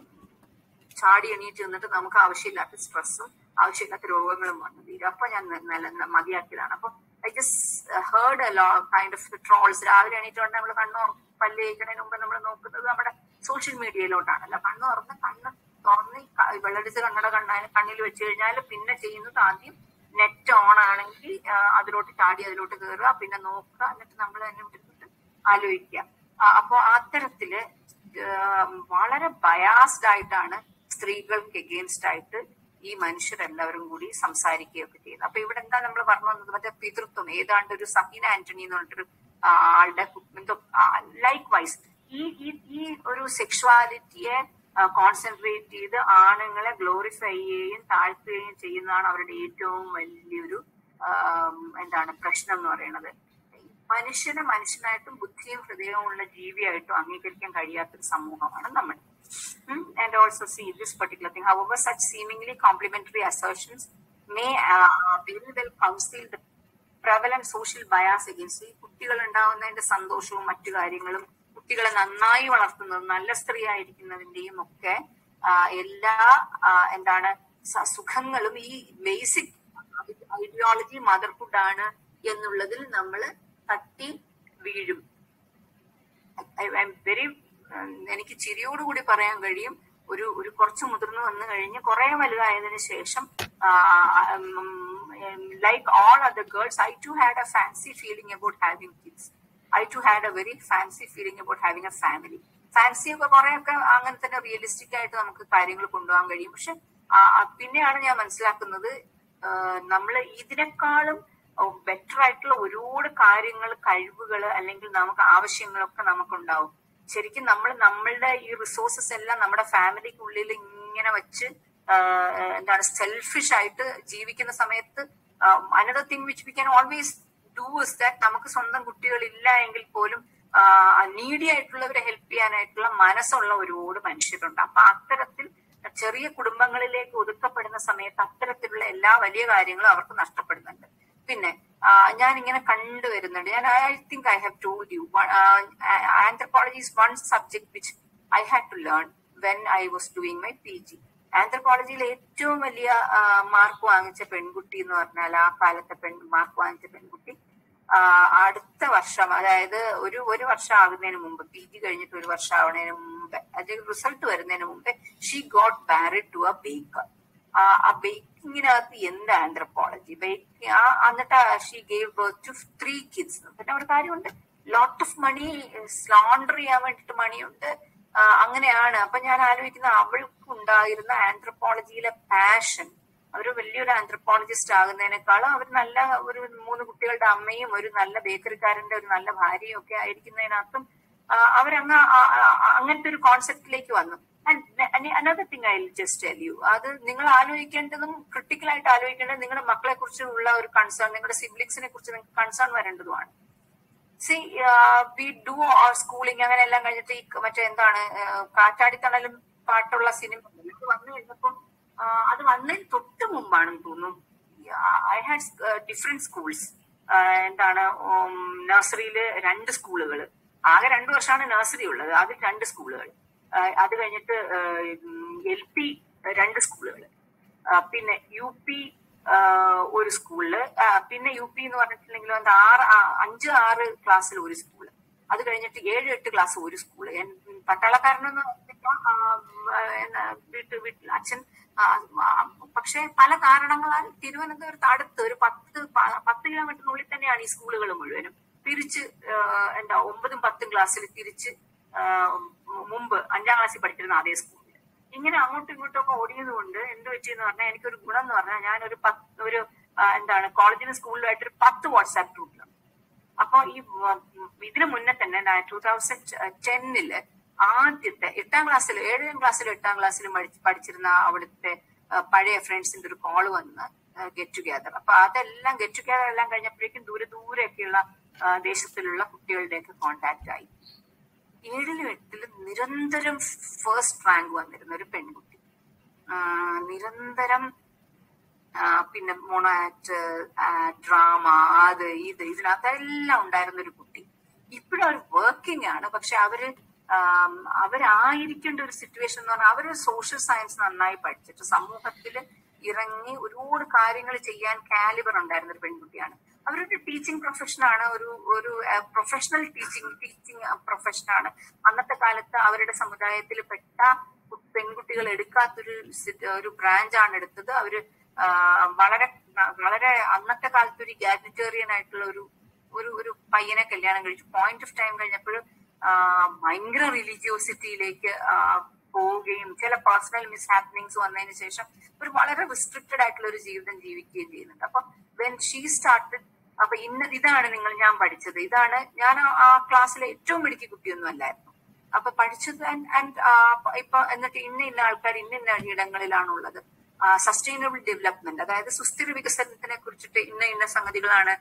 A: ചാടി എണീറ്റ് നിന്നിട്ട് നമുക്ക് ആവശ്യമില്ലാത്ത സ്ട്രെസ്സും ആവശ്യമില്ലാത്ത രോഗങ്ങളും വന്നു തീരും അപ്പൊ ഞാൻ ന- നല്ല മതിയാക്കിയതാണ് അപ്പൊ I just heard kind of trolls രാവിലെ എണീറ്റുകൊണ്ട് നമ്മൾ കണ്ണു പല്ല് കഴിക്കുന്നതിന് മുമ്പ് നമ്മൾ നോക്കുന്നത് നമ്മുടെ സോഷ്യൽ മീഡിയയിലോട്ടാണല്ലോ കണ്ണു തുറന്ന് കണ്ണ് തുറന്ന് ഈ ക- വെള്ളടിച്ച് കണ്ണട കണ്ണാൽ കണ്ണിൽ വെച്ച് കഴിഞ്ഞാൽ പിന്നെ ചെയ്യുന്നത് ആദ്യം നെറ്റ് ഓൺ ആണെങ്കിൽ ആ, അതിലോട്ട് ചാടി അതിലോട്ട് കയറുക പിന്നെ നോക്കുക എന്നിട്ട് നമ്മൾ തന്നെ വിട്ടിട്ട് ആലോചിക്കുക ആ, അപ്പൊ അത്തരത്തില് ആ, വളരെ ബയാസ്ഡ് ആയിട്ടാണ് സ്ത്രീകൾക്ക് എഗെയിൻസ്റ്റ് ആയിട്ട് ഈ മനുഷ്യരെല്ലാവരും കൂടി സംസാരിക്കുകയൊക്കെ ചെയ്യുന്നത് അപ്പൊ ഇവിടെ എന്താ നമ്മൾ പറഞ്ഞു വന്നത് മറ്റേ പിതൃത്വം ഏതാണ്ട് ഒരു സഹീന ആന്റണി എന്ന് പറഞ്ഞിട്ടൊരു ആ, ആളുടെ കു- എന്തോ ലൈക്ക് വൈസ് ഈ ഈ ഈ ഒരു സെക്ഷുവാലിറ്റിയെ കോൺസെൻട്രേറ്റ് ചെയ്ത് ആണുങ്ങളെ ഗ്ലോറിഫൈ ചെയ്യുകയും താഴ്ത്തുകയും ചെയ്യുന്നതാണ് അവരുടെ ഏറ്റവും വലിയൊരു ആം, എന്താണ് പ്രശ്നം എന്ന് പറയുന്നത് മനുഷ്യനെ മനുഷ്യനായിട്ടും ബുദ്ധിയും ഹൃദയവും ഉള്ള ജീവിയായിട്ടും അംഗീകരിക്കാൻ കഴിയാത്തൊരു സമൂഹമാണ് നമ്മൾ and also see this particular thing however such seemingly complimentary assertions may very well conceal the പ്രബലൻ സോഷ്യൽ ബയാസ് എഗൻസ്റ്റ് ഈ കുട്ടികൾ ഉണ്ടാവുന്നതിന്റെ സന്തോഷവും മറ്റു കാര്യങ്ങളും കുട്ടികളെ നന്നായി വളർത്തുന്നതും നല്ല സ്ത്രീ ആയിരിക്കുന്നതിന്റെയും ഒക്കെ ആ, എല്ലാ ആ, എന്താണ് സ- സുഖങ്ങളും ഈ ബേസിക് ഐഡിയോളജി മദർഹുഡ് ആണ് എന്നുള്ളതിൽ നമ്മൾ തട്ടി വീഴും ഐ എം വെരി എനിക്ക് ചിരിയോടുകൂടി പറയാൻ കഴിയും ഒരു ഒരു കുറച്ച് മുതിർന്നു വന്നു കഴിഞ്ഞ് കുറെ വലുതായതിനു ശേഷം like all other girls I too had a fancy feeling about having kids I too had a very fancy feeling about having a family fancy ഒക്കെ കുറെയൊക്കെ അങ്ങനെ തന്നെ റിയലിസ്റ്റിക് ആയിട്ട് നമുക്ക് കാര്യങ്ങൾ കൊണ്ടുപോകാൻ കഴിയും പക്ഷെ പിന്നെയാണ് ഞാൻ മനസ്സിലാക്കുന്നത് നമ്മൾ ഇതിനേക്കാളും ബെറ്റർ ആയിട്ടുള്ള ഒരുപാട് കാര്യങ്ങൾ കഴിവുകൾ അല്ലെങ്കിൽ നമുക്ക് ആവശ്യങ്ങളൊക്കെ നമുക്കുണ്ടാവും ശരിക്കും നമ്മൾ നമ്മളുടെ ഈ റിസോഴ്സസ് എല്ലാം നമ്മുടെ ഫാമിലിക്കുള്ളിൽ ഇങ്ങനെ വെച്ച് ആഹ് എന്താണ് സെൽഫിഷ് ആയിട്ട് ജീവിക്കുന്ന സമയത്ത് another thing which we can always do is that നമുക്ക് സ്വന്തം കുട്ടികളില്ല എങ്കിൽ പോലും നീഡി ആയിട്ടുള്ളവരെ ഹെൽപ്പ് ചെയ്യാനായിട്ടുള്ള മനസ്സുള്ള ഒരുപാട് മനുഷ്യരുണ്ട് അപ്പൊ അത്തരത്തിൽ ചെറിയ കുടുംബങ്ങളിലേക്ക് ഒതുക്കപ്പെടുന്ന സമയത്ത് അത്തരത്തിലുള്ള എല്ലാ വലിയ കാര്യങ്ങളും അവർക്ക് നഷ്ടപ്പെടുന്നുണ്ട് പിന്നെ ഞാൻ ഇങ്ങനെ കണ്ടുവരുന്നുണ്ട് ഞാൻ I think I have told you anthropology is one subject which I had to learn when I was doing my P G ആന്ത്രപ്പോളജിയിൽ ഏറ്റവും വലിയ മാർക്ക് വാങ്ങിച്ച പെൺകുട്ടി എന്ന് പറഞ്ഞാൽ ആ കാലത്തെ പെൺ മാർക്ക് വാങ്ങിച്ച പെൺകുട്ടി അടുത്ത വർഷം അതായത് ഒരു ഒരു വർഷം ആകുന്നതിന് മുമ്പ് പി ജി കഴിഞ്ഞിട്ട് ഒരു വർഷം ആവുന്നതിന് മുമ്പ് അതിന്റെ റിസൾട്ട് വരുന്നതിന് മുമ്പ് she got married to a baker ആ ബേക്കിങ്ങിനകത്ത് എന്ത് ആന്ത്രപ്പോളജി ബേക്ക് ആ എന്നിട്ട് she gave birth to three kids പിന്നെ ഒരു കാര്യമുണ്ട് ലോട്ട് ഓഫ് മണി സ്ലോണ്ടർ ചെയ്യാൻ വേണ്ടിട്ട് മണിയുണ്ട് അങ്ങനെയാണ് അപ്പൊ ഞാൻ ആലോചിക്കുന്ന അവൾക്ക് ഉണ്ടായിരുന്ന ആന്ത്രപ്പോളജിയിലെ പാഷൻ അവർ വലിയൊരു ആന്ത്രപ്പോളജിസ്റ്റ് ആകുന്നതിനേക്കാളും അവർ നല്ല ഒരു മൂന്ന് കുട്ടികളുടെ അമ്മയും ഒരു നല്ല ബേക്കറിക്കാരന്റെ ഒരു നല്ല ഭാര്യയും ഒക്കെ ആയിരിക്കുന്നതിനകത്തും അവരങ്ങ് അങ്ങനത്തെ ഒരു കോൺസെപ്റ്റിലേക്ക് വന്നു another thing I just tell you അത് നിങ്ങൾ ആലോചിക്കേണ്ടതും ക്രിട്ടിക്കലായിട്ട് ആലോചിക്കേണ്ടത് നിങ്ങളുടെ മക്കളെ കുറിച്ചുള്ള ഒരു കൺസേൺ നിങ്ങളുടെ സിബ്ലിങ്സിനെ കുറിച്ച് നിങ്ങൾക്ക് കൺസേൺ വരേണ്ടതുമാണ് സി വി ഡു സ്കൂളിങ് അങ്ങനെ എല്ലാം കഴിഞ്ഞിട്ട് ഈ മറ്റേ എന്താണ് കാറ്റാടിത്തണലും പാട്ടുള്ള സിനിമ അത് വന്നു കഴിഞ്ഞപ്പോൾ അത് വന്നതിന് തൊട്ട് മുമ്പാണെന്ന് തോന്നുന്നു ഐ ഹാഡ് ഡിഫറെന്റ് സ്കൂൾസ് എന്താണ് നഴ്സറിയില് രണ്ട് സ്കൂളുകൾ ആകെ രണ്ടു വർഷമാണ് നഴ്സറി ഉള്ളത് അതിൽ രണ്ട് സ്കൂളുകൾ അത് കഴിഞ്ഞിട്ട് എൽ പി രണ്ട് സ്കൂളുകൾ പിന്നെ യു പി ഒരു സ്കൂളില് പിന്നെ യു പി എന്ന് പറഞ്ഞിട്ടുണ്ടെങ്കിൽ എന്താ ആറ് അഞ്ച് ആറ് ക്ലാസ്സിൽ ഒരു സ്കൂള് അത് കഴിഞ്ഞിട്ട് ഏഴ് എട്ട് ക്ലാസ് ഒരു സ്കൂള് പട്ടാളക്കാരനെന്ന് വീട്ടു വീട്ടിൽ അച്ഛൻ പക്ഷെ പല കാരണങ്ങളാൽ തിരുവനന്തപുരത്ത് അടുത്ത് ഒരു പത്ത് പത്ത് കിലോമീറ്ററിനുള്ളിൽ തന്നെയാണ് ഈ സ്കൂളുകൾ മുഴുവനും തിരിച്ച് എന്താ ഒമ്പതും പത്തും ക്ലാസ്സിൽ തിരിച്ച് മുമ്പ് അഞ്ചാം ക്ലാസ്സിൽ പഠിച്ചിരുന്ന അതേ സ്കൂളിൽ ഇങ്ങനെ അങ്ങോട്ടും ഇങ്ങോട്ടും ഒക്കെ ഓടിയത് കൊണ്ട് എന്ത് പറ്റിയെന്ന് പറഞ്ഞാൽ എനിക്കൊരു ഗുണം എന്ന് പറഞ്ഞാൽ ഞാനൊരു പത്ത് ഒരു എന്താണ് കോളേജിലും സ്കൂളിലുമായിട്ട് ഒരു പത്ത് വാട്സാപ്പ് ഗ്രൂപ്പിലുണ്ട് അപ്പൊ ഈ ഇതിനു മുന്നേ തന്നെ ടൂ തൗസൻഡ് ടെന്നില് ആദ്യത്തെ എട്ടാം ക്ലാസ്സിൽ ഏഴാം ക്ലാസ്സിലും എട്ടാം ക്ലാസ്സിലും പഠിച്ചിരുന്ന അവിടുത്തെ പഴയ ഫ്രണ്ട്സിന്റെ ഒരു കോള് വന്ന് ഗെറ്റ് ടുഗെദർ അപ്പൊ അതെല്ലാം ഗെറ്റ് ടുഗെദർ എല്ലാം കഴിഞ്ഞപ്പോഴേക്കും ദൂരെ ദൂരെയൊക്കെയുള്ള ദേശത്തിലുള്ള കുട്ടികളുടെയൊക്കെ കോണ്ടാക്ട് ആയി ഏഴിലും എട്ടിലും നിരന്തരം ഫസ്റ്റ് റാങ്ക് വന്നിരുന്ന ഒരു പെൺകുട്ടി നിരന്തരം പിന്നെ മൊണാറ്റ് ഡ്രാമ അത് ഇത് ഇതിനകത്തെല്ലാം ഉണ്ടായിരുന്ന ഒരു കുട്ടി ഇപ്പോഴും അവർ വർക്കിംഗ് ആണ് പക്ഷെ അവര് അവരായിരിക്കേണ്ട ഒരു സിറ്റുവേഷൻ എന്ന് പറഞ്ഞാൽ അവര് സോഷ്യൽ സയൻസ് നന്നായി പഠിച്ചിട്ട് സമൂഹത്തിൽ ഇറങ്ങി ഒരുപാട് കാര്യങ്ങൾ ചെയ്യാൻ കാലിബർ ഉണ്ടായിരുന്ന ഒരു പെൺകുട്ടിയാണ് അവരൊരു ടീച്ചിങ് പ്രൊഫഷനാണ് ഒരു ഒരു പ്രൊഫഷണൽ ടീച്ചിങ് ടീച്ചിങ് പ്രൊഫഷനാണ് അന്നത്തെ കാലത്ത് അവരുടെ സമുദായത്തിൽ പെട്ട പെൺകുട്ടികൾ എടുക്കാത്തൊരു ഒരു ബ്രാഞ്ചാണ് എടുത്തത് അവര് വളരെ വളരെ അന്നത്തെ കാലത്ത് ഒരു ഗാഡിറ്റേറിയൻ ആയിട്ടുള്ള ഒരു ഒരു ഒരു പയ്യനെ കല്യാണം കഴിച്ചു പോയിന്റ് ഓഫ് ടൈം കഴിഞ്ഞപ്പോൾ ഭയങ്കര റിലീജിയോസിറ്റിയിലേക്ക് പോവുകയും ചില പേഴ്സണൽ മിസ് ഹാപ്പനിങ്സ് വന്നതിന് ശേഷം ഒരു വളരെ റിസ്ട്രിക്റ്റഡ് ആയിട്ടുള്ള ഒരു ജീവിതം ജീവിക്കുകയും ചെയ്യുന്നുണ്ട് അപ്പൊ വെൻ ഷീ സ്റ്റാർട്ടഡ് അപ്പൊ ഇന്ന ഇതാണ് നിങ്ങൾ ഞാൻ പഠിച്ചത് ഇതാണ് ഞാൻ ആ ക്ലാസ്സിലെ ഏറ്റവും മിടുക്കി കുട്ടിയൊന്നും അല്ലായിരുന്നു അപ്പൊ പഠിച്ചത് ആൻഡ് ഇപ്പൊ എന്നിട്ട് ഇന്ന ഇന്ന ആൾക്കാർ ഇന്ന ഇന്ന ഇടങ്ങളിലാണുള്ളത് സസ്റ്റൈനബിൾ ഡെവലപ്മെന്റ് അതായത് സുസ്ഥിര വികസനത്തിനെ കുറിച്ചിട്ട് ഇന്ന ഇന്ന സംഗതികളാണ്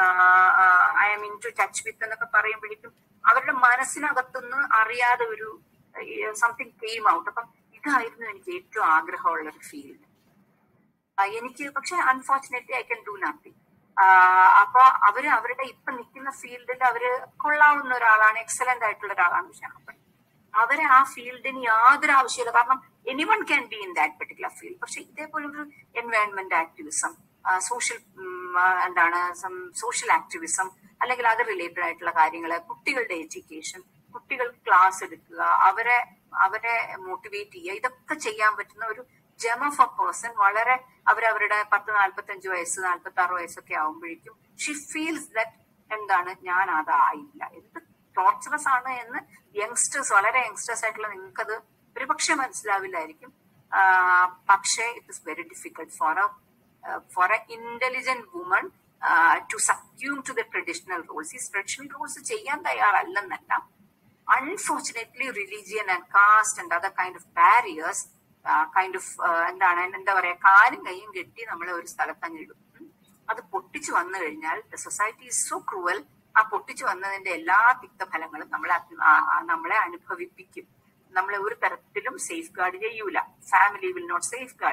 A: I'm into touch with എന്നൊക്കെ പറയുമ്പോഴേക്കും അവരുടെ മനസ്സിനകത്തുനിന്ന് അറിയാതെ ഒരു സംതിങ് കെയിം ഔട്ട് അപ്പം ഇതായിരുന്നു എനിക്ക് ഏറ്റവും ആഗ്രഹമുള്ള ഒരു ഫീൽഡ് എനിക്ക് പക്ഷെ unfortunately I can do nothing അപ്പൊ അവര് അവരുടെ ഇപ്പൊ നിൽക്കുന്ന ഫീൽഡിൽ അവര് കൊള്ളാവുന്ന ഒരാളാണ് എക്സലന്റ് ആയിട്ടുള്ള ഒരാളാണ് പക്ഷെ അവരെ ആ ഫീൽഡിന് യാതൊരു ആവശ്യമില്ല കാരണം anyone can be in that particular field പക്ഷെ ഇതേപോലെ ഒരു എൻവയോൺമെന്റ് ആക്ടിവിസം സോഷ്യൽ എന്താണ് സോഷ്യൽ ആക്ടിവിസം അല്ലെങ്കിൽ അത് റിലേറ്റഡ് ആയിട്ടുള്ള കാര്യങ്ങൾ കുട്ടികളുടെ എഡ്യൂക്കേഷൻ കുട്ടികൾക്ക് ക്ലാസ് എടുക്കുക അവരെ അവരെ മോട്ടിവേറ്റ് ചെയ്യുക ഇതൊക്കെ ചെയ്യാൻ പറ്റുന്ന ഒരു ജം ഓഫ് എ പേഴ്സൺ വളരെ അവരവരുടെ പത്ത് നാല്പത്തി അഞ്ച് വയസ്സ് നാല്പത്തി ആറ് വയസ്സൊക്കെ ആവുമ്പോഴേക്കും ഷി ഫീൽസ് ദറ്റ് എന്താണ് ഞാൻ അതായില്ല എന്ത് ടോർച്ചറസ് ആണ് എന്ന് യങ്സ്റ്റേഴ്സ് വളരെ യങ്സ്റ്റേഴ്സ് ആയിട്ടുള്ള നിങ്ങൾക്കത് ഒരുപക്ഷെ മനസ്സിലാവില്ലായിരിക്കും പക്ഷേ it is very difficult for a for a intelligent woman to succumb to the traditional roles ഈ ട്രഡീഷണൽ റോൾസ് ചെയ്യാൻ തയ്യാറല്ലെന്നല്ല unfortunately religion and caste and other kind of barriers kind of എന്താണ് എന്താ പറയാ കാലും കൈയും കെട്ടി നമ്മളെ ഒരു സ്ഥലത്തങ്ങിടും അത് പൊട്ടിച്ചു വന്നു കഴിഞ്ഞാൽ the society is so cruel ആ പൊട്ടിച്ചു വന്നതിന്റെ എല്ലാ തിക്തഫലങ്ങളും നമ്മളെ നമ്മളെ അനുഭവിപ്പിക്കും നമ്മളെ ഒരു തരത്തിലും സേഫ് ഗാർഡ് ചെയ്യൂല family will not safeguard you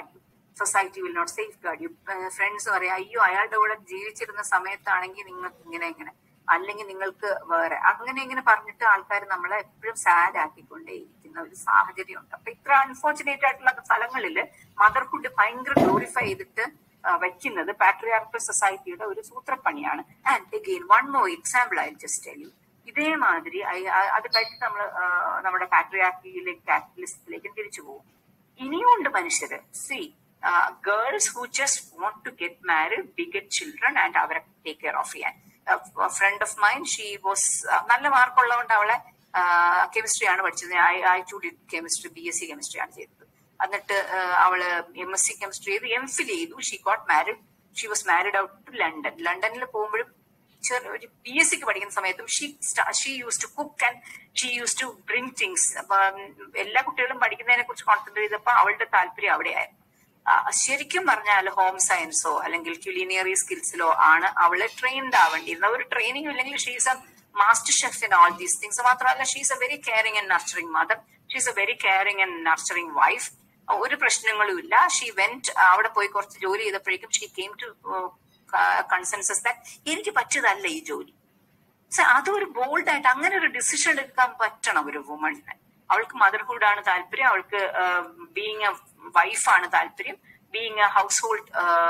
A: society will not safeguard you friends പറയാം അയ്യോ അയാളുടെ കൂടെ ജീവിച്ചിരുന്ന സമയത്താണെങ്കിൽ നിങ്ങൾക്ക് ഇങ്ങനെ ഇങ്ങനെ അല്ലെങ്കിൽ നിങ്ങൾക്ക് വേറെ അങ്ങനെ ഇങ്ങനെ പറഞ്ഞിട്ട് ആൾക്കാർ നമ്മളെ എപ്പോഴും സാഡ് ആക്കിക്കൊണ്ടേയിരിക്കുന്ന ഒരു സാഹചര്യം ഉണ്ട് അപ്പൊ ഇത്ര അൺഫോർച്ചുനേറ്റ് ആയിട്ടുള്ള സ്ഥലങ്ങളിൽ മദർഹുഡ് ഭയങ്കര ഗ്ലോറിഫൈ ചെയ്തിട്ട് ആ, വയ്ക്കുന്നത് പാട്രിയാർക്കൽ സൊസൈറ്റിയുടെ ഒരു സൂത്രപ്പണിയാണ് and again one more example I just tell you ഇതേമാതിരി ഐ- ആ- അത് കഴിഞ്ഞ് നമ്മൾ നമ്മുടെ പാട്രിയാർക്കിയിലേക്ക് ക്യാപിറ്റലിസത്തിലേക്ക് തിരിച്ചു പോകും ഇനിയും ഉണ്ട് മനുഷ്യര് see girls who just want to get married beget children and അവരെ ടേക്ക് കെയർ ഓഫ് ചെയ്യാൻ friend of mine she was നല്ല മാർക്കുള്ളതുകൊണ്ട് അവളെ കെമിസ്ട്രി ആണ് പഠിച്ചത് I I too did chemistry B S C chemistry ആണ് ചെയ്തത് എന്നിട്ട് ആ, അവള് എം എസ് സി കെമിസ്ട്രി ചെയ്ത് എം ഫിൽ ചെയ്തു she got married she was married out to London ലണ്ടനിൽ പോകുമ്പോഴും ചെറിയ ഒരു പി എസ് സിക്ക് പഠിക്കുന്ന സമയത്തും she she used to cook and she used to bring things അപ്പൊ എല്ലാ കുട്ടികളും പഠിക്കുന്നതിനെ കുറിച്ച് കോൺസെൻട്രേറ്റ് ചെയ്തപ്പോ അവളുടെ താല്പര്യം അവിടെയായിരുന്നു ആ, ശരിക്കും പറഞ്ഞാൽ ഹോം സയൻസോ അല്ലെങ്കിൽ ക്യുലിനിയറി സ്കിൽസിലോ ആണ് അവള് ട്രെയിൻഡ് ആവേണ്ടിയിരുന്നത് ഒരു ട്രെയിനിങ് ഇല്ലെങ്കിൽ she's a master chef in all these things മാത്രമല്ല she's a very caring and nurturing mother she's a very caring and nurturing wife ഒരു പ്രശ്നങ്ങളും ഇല്ല ഷീ വെന്റ് അവിടെ പോയി കുറച്ച് ജോലി ചെയ്തപ്പോഴേക്കും she came to consensus that എനിക്ക് പറ്റിയതല്ല ഈ ജോലി സോ അതൊരു ബോൾഡ് ആയിട്ട് അങ്ങനെ ഒരു ഡിസിഷൻ എടുക്കാൻ പറ്റണം ഒരു വുമണിന് അവൾക്ക് മദർഹുഡ് ആണ് താല്പര്യം അവൾക്ക് ബീങ് എ വൈഫാണ് താല്പര്യം being a household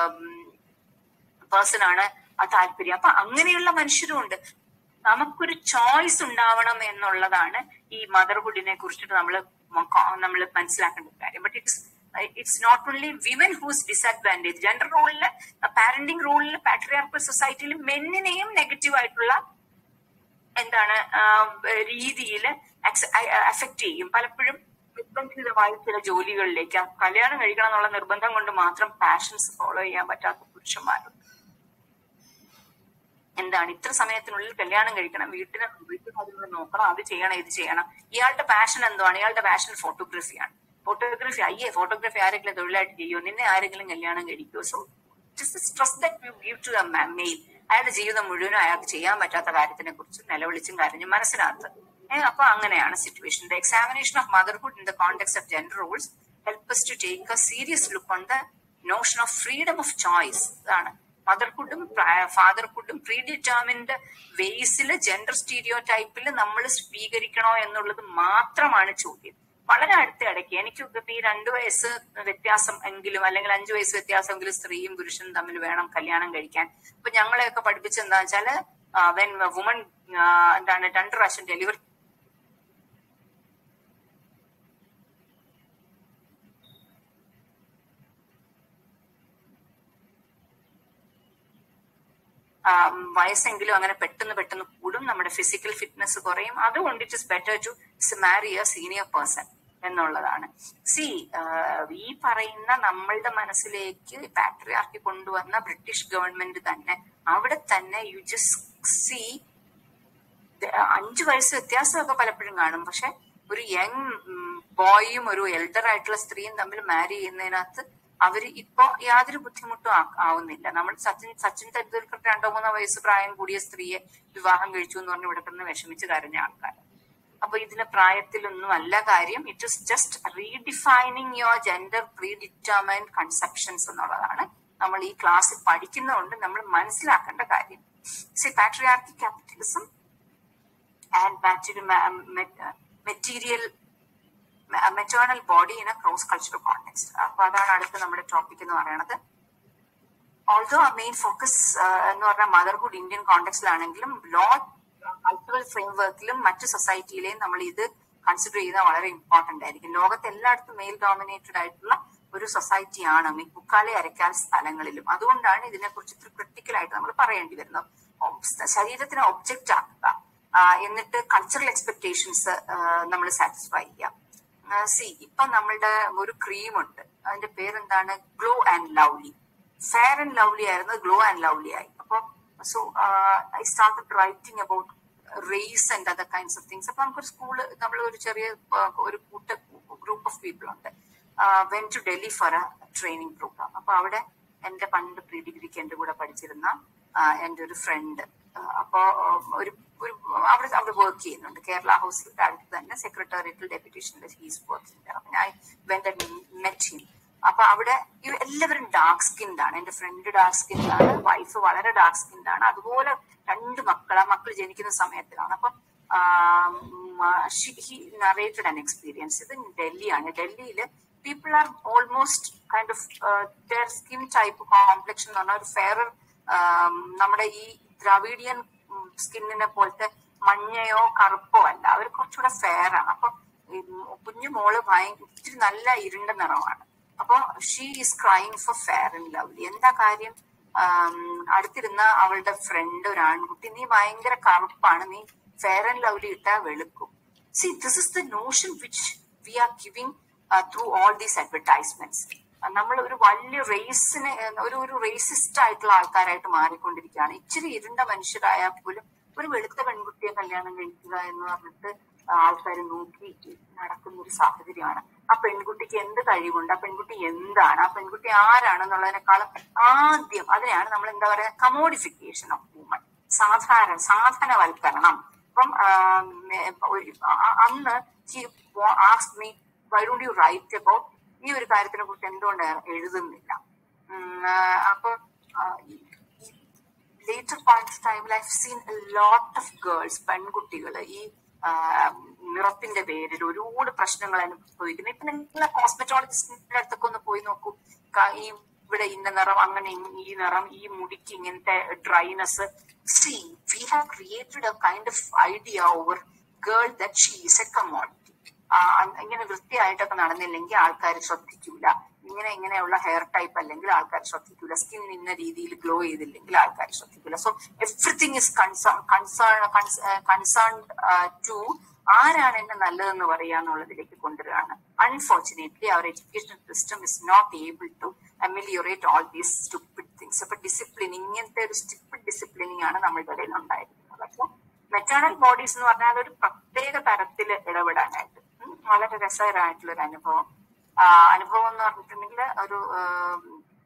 A: person ആണ് ആ താല്പര്യം അപ്പൊ അങ്ങനെയുള്ള മനുഷ്യരും ഉണ്ട് നമുക്കൊരു ചോയ്സ് ഉണ്ടാവണം എന്നുള്ളതാണ് ഈ മദർഹുഡിനെ കുറിച്ചിട്ട് നമ്മൾ നമ്മൾ മനസ്സിലാക്കേണ്ട ഒരു കാര്യം but it's it's not only women who's disadvantage gender റോളില് പാരന്റിംഗ് റോളിൽ പാട്രിയാർക്കൽ സൊസൈറ്റിയിൽ മെന്നിനെയും നെഗറ്റീവ് ആയിട്ടുള്ള എന്താണ് രീതിയിൽ അഫക്ട് ചെയ്യും പലപ്പോഴും നിർബന്ധിതമായ ചില ജോലികളിലേക്ക് ആ കല്യാണം കഴിക്കണം എന്നുള്ള നിർബന്ധം കൊണ്ട് മാത്രം പാഷൻസ് ഫോളോ ചെയ്യാൻ പറ്റാത്ത പുരുഷന്മാരുണ്ട് എന്താണ് ഇത്ര സമയത്തിനുള്ളിൽ കല്യാണം കഴിക്കണം വീട്ടിന് വീട്ടുകാര്യങ്ങൾ നോക്കണം അത് ചെയ്യണം ഇത് ചെയ്യണം ഇയാളുടെ പാഷൻ എന്താണ് ഇയാളുടെ പാഷൻ ഫോട്ടോഗ്രഫിയാണ് ഫോട്ടോഗ്രഫി അയ്യേ ഫോട്ടോഗ്രഫി ആരെങ്കിലും തൊഴിലായിട്ട് ചെയ്യുമോ നിന്നെ ആരെങ്കിലും കല്യാണം കഴിക്കുമോ so stress that you give to a male അയാളുടെ ജീവിതം മുഴുവനും അയാൾക്ക് ചെയ്യാൻ പറ്റാത്ത കാര്യത്തിനെ കുറിച്ച് നിലവിളിച്ചും കരഞ്ഞും മനസ്സിലാക്കുക ഏഹ് അപ്പൊ അങ്ങനെയാണ് situation the examination of motherhood in the context of gender rules help to take a serious look on the notion of freedom of choice ഇതാണ് മദർഹുഡും ഫാദർഹുഡും പ്രീ ഡിറ്റർമിൻഡ് വേസിൽ ജെൻഡർ സ്റ്റീരിയോ ടൈപ്പിൽ നമ്മൾ സ്വീകരിക്കണോ എന്നുള്ളത് മാത്രമാണ് ചോദ്യം വളരെ അടുത്ത ഇടയ്ക്ക് എനിക്ക് ഈ രണ്ടു വയസ്സ് വ്യത്യാസം എങ്കിലും അല്ലെങ്കിൽ അഞ്ചു വയസ്സ് വ്യത്യാസമെങ്കിലും സ്ത്രീയും പുരുഷനും തമ്മിൽ വേണം കല്യാണം കഴിക്കാൻ അപ്പൊ ഞങ്ങളെയൊക്കെ പഠിപ്പിച്ച എന്താ വെച്ചാല് വെൻ വുമൺ എന്താണ് രണ്ടു പ്രാവശ്യം ഡെലിവറി വയസ്സെങ്കിലും അങ്ങനെ പെട്ടെന്ന് പെട്ടെന്ന് കൂടും നമ്മുടെ ഫിസിക്കൽ ഫിറ്റ്നസ് കുറയും അതുകൊണ്ട് it is better to marry a senior person എന്നുള്ളതാണ് സി ഈ പറയുന്ന നമ്മളുടെ മനസ്സിലേക്ക് പാട്രിയാർക്കി കൊണ്ടുവന്ന ബ്രിട്ടീഷ് ഗവൺമെന്റ് തന്നെ അവിടെ തന്നെ യു ജസ്റ്റ് സി അഞ്ചു വയസ്സ് വ്യത്യാസമൊക്കെ പലപ്പോഴും കാണും പക്ഷെ ഒരു യങ് ബോയും ഒരു എൽഡർ ആയിട്ടുള്ള സ്ത്രീയും തമ്മിൽ മാരി ചെയ്യുന്നതിനകത്ത് അവര് ഇപ്പൊ യാതൊരു ബുദ്ധിമുട്ടും ആവുന്നില്ല നമ്മൾ സച്ചിൻ സച്ചിൻ തെണ്ടുൽക്കർ രണ്ടോ മൂന്നോ വയസ്സ് പ്രായം കൂടിയ സ്ത്രീയെ വിവാഹം കഴിച്ചു എന്ന് പറഞ്ഞ് ഇവിടെ നിന്ന് വിഷമിച്ച് കരഞ്ഞ ആൾക്കാർ അപ്പൊ ഇതിന് പ്രായത്തിലൊന്നും അല്ല കാര്യം it is just redefining your gender pre determined conceptions എന്നുള്ളതാണ് നമ്മൾ ഈ ക്ലാസ്സിൽ പഠിക്കുന്നതുകൊണ്ട് നമ്മൾ മനസ്സിലാക്കേണ്ട കാര്യം see patriarchy capitalism and material maternal body in a cross cultural context അപ്പൊ അതാണ് അടുത്ത നമ്മുടെ ടോപ്പിക് എന്ന് പറയുന്നത് ഓൾസോ ആ മെയിൻ ഫോക്കസ് എന്ന് പറഞ്ഞാൽ മദർഹുഡ് ഇന്ത്യൻ കോണ്ടെക്സ്റ്റിലാണെങ്കിലും ലോ കൾച്ചറൽ ഫ്രെയിംവർക്കിലും മറ്റു സൊസൈറ്റിയിലെയും നമ്മൾ ഇത് കൺസിഡർ ചെയ്യുന്നത് വളരെ ഇമ്പോർട്ടന്റ് ആയിരിക്കും ലോകത്ത് എല്ലായിടത്തും മെയിൽ ഡോമിനേറ്റഡ് ആയിട്ടുള്ള ഒരു സൊസൈറ്റിയാണ് മുക്കാലെ അരക്കാൽ സ്ഥലങ്ങളിലും അതുകൊണ്ടാണ് ഇതിനെക്കുറിച്ച് ഇത്ര ക്രിട്ടിക്കൽ ആയിട്ട് നമ്മൾ പറയേണ്ടി വരുന്നത് ശരീരത്തിനെ ഒബ്ജക്റ്റ് ആക്കുക എന്നിട്ട് കൾച്ചറൽ എക്സ്പെക്ടേഷൻസ് നമ്മൾ സാറ്റിസ്ഫൈ ചെയ്യാം സി ഇപ്പൊ നമ്മളുടെ ഒരു ക്രീം ഉണ്ട് അതിന്റെ പേരെന്താണ് glow and lovely fair and lovely ആയിരുന്നു ഗ്ലോ ആൻഡ് ലവ്ലി ആയി അപ്പൊ so I started writing about race and other kinds of things അപ്പൊ നമുക്കൊരു സ്കൂള് നമ്മൾ ഒരു ചെറിയ ഒരു കൂട്ട ഗ്രൂപ്പ് ഓഫ് പീപ്പിൾ ഉണ്ട് went to Delhi for a training program അപ്പൊ അവിടെ എന്റെ പണ്ട് പ്രീ ഡിഗ്രിക്ക് എന്റെ കൂടെ പഠിച്ചിരുന്ന എന്റെ ഒരു ഫ്രണ്ട് അപ്പോ ഒരു ഒരു അവിടെ അവിടെ വർക്ക് ചെയ്യുന്നുണ്ട് കേരള ഹൗസിൽ അടുത്ത് തന്നെ സെക്രട്ടേറിയറ്റിൽ ഡെപ്യൂട്ടേഷനിൽ he's working I when met him അപ്പൊ അവിടെ ഇവ- എല്ലാവരും ഡാർക്ക് സ്കിൻഡ് ആണ് എന്റെ ഫ്രണ്ട് ഡാർക്ക് സ്കിൻഡ് ആണ് വൈഫ് വളരെ ഡാർക്ക് സ്കിൻഡ് ആണ് അതുപോലെ രണ്ട് മക്കൾ ആ മക്കൾ ജനിക്കുന്ന സമയത്തിലാണ് അപ്പൊ ഹി നറേറ്റഡ് ആൻ എക്സ്പീരിയൻസ് ഇത് ഡൽഹിയാണ് ഡൽഹിയില് people are almost kind of their skin type complexion എന്ന് പറഞ്ഞാൽ ഒരു ഫെയർ നമ്മുടെ ഈ ദ്രാവിഡിയൻ സ്കിന്നിനെ പോലത്തെ മഞ്ഞയോ കറുപ്പോ അല്ല അവർ കുറച്ചുകൂടെ ഫെയർ ആണ് അപ്പൊ ഈ കുഞ്ഞു മോള് ഭയങ്കര ഇച്ചിരി നല്ല ഇരുണ്ട നിറമാണ് അപ്പൊ she is crying for fair and lovely എന്താ കാര്യം ആം, അടുത്തിരുന്ന അവളുടെ ഫ്രണ്ട് ഒരു ആൺകുട്ടി നീ ഭയങ്കര കറുപ്പാണ് നീ ഫെയർ ആൻഡ് ലവ്ലി ഇട്ടാ വെളുക്കും see this is the notion which we are giving through all these advertisements നമ്മൾ ഒരു വലിയ റേസിനെ ഒരു ഒരു റേസിസ്റ്റ് ആയിട്ടുള്ള ആൾക്കാരായിട്ട് മാറിക്കൊണ്ടിരിക്കുകയാണ് ഇച്ചിരി ഇരുണ്ട മനുഷ്യരായാൽ പോലും ഒരു വെളുത്ത പെൺകുട്ടിയെ കല്യാണം കഴിക്കുക എന്ന് പറഞ്ഞിട്ട് ആൾക്കാർ നോക്കി നടക്കുന്ന ഒരു സാഹചര്യമാണ് ആ പെൺകുട്ടിക്ക് എന്ത് കഴിവുണ്ട് ആ പെൺകുട്ടി എന്താണ് ആ പെൺകുട്ടി ആരാണെന്നുള്ളതിനേക്കാളും ആദ്യം അതിനെയാണ് നമ്മൾ എന്താ പറയുക കമോഡിഫിക്കേഷൻ ഓഫ് വുമൺ സാധാരണ സാധനവൽക്കരണം അപ്പം ആം, ഒരു- അ- അന്ന് ask me why don't you write about ഈ ഒരു കാര്യത്തിനെ കുറിച്ച് എന്തുകൊണ്ട് എഴുതുന്നില്ല ഉം, ആ, അപ്പൊ ലേറ്റർ പോയിന്റ് ടൈമിൽ I seen lot of girls പെൺകുട്ടികൾ ഈ ആ, നിറത്തിന്റെ പേരിൽ ഒരുപാട് പ്രശ്നങ്ങൾ അനുഭവിക്കുന്നു ഇപ്പൊ നിങ്ങൾ കോസ്മെറ്റോളജിസ്റ്റിന്റെ അടുത്തൊക്കെ ഒന്ന് പോയി നോക്കൂ ക- ഈ ഇവിടെ ഇന്ന നിറം അങ്ങനെ ഇ- ഈ നിറം ഈ മുടിക്ക് ഇങ്ങനത്തെ dryness see we have created a kind of idea over girl that she is a commodity ഇങ്ങനെ വൃത്തിയായിട്ടൊക്കെ നടന്നില്ലെങ്കിൽ ആൾക്കാർ ശ്രദ്ധിക്കൂല ഇങ്ങനെ ഇങ്ങനെയുള്ള ഹെയർ ടൈപ്പ് അല്ലെങ്കിൽ ആൾക്കാർ ശ്രദ്ധിക്കൂല സ്കിൻ ഇന്ന രീതിയിൽ ഗ്ലോ ചെയ്തില്ലെങ്കിൽ ആൾക്കാർ ശ്രദ്ധിക്കൂല so everything is concern concern concern to ആരാണ് എന്നെ നല്ലതെന്ന് പറയാന്നുള്ളതിലേക്ക് കൊണ്ടുവരികയാണ് unfortunately our education system is not able to ameliorate all these stupid things അപ്പൊ ഡിസിപ്ലിൻ ഇങ്ങനത്തെ ഒരു സ്റ്റുപ്പിഡ് ഡിസിപ്ലിനിങ് ആണ് നമ്മളുടെ ഇടയിൽ ഉണ്ടായിരിക്കുന്നത് അപ്പൊ മെറ്റേണൽ ബോഡീസ് എന്ന് പറഞ്ഞാൽ ഒരു പ്രത്യേക തരത്തിൽ ഇടപെടാനായിട്ട് ഉം, വളരെ രസകരമായിട്ടുള്ള ഒരു അനുഭവം ആ, അനുഭവം എന്ന് പറഞ്ഞിട്ടുണ്ടെങ്കിൽ ഒരു ഉം,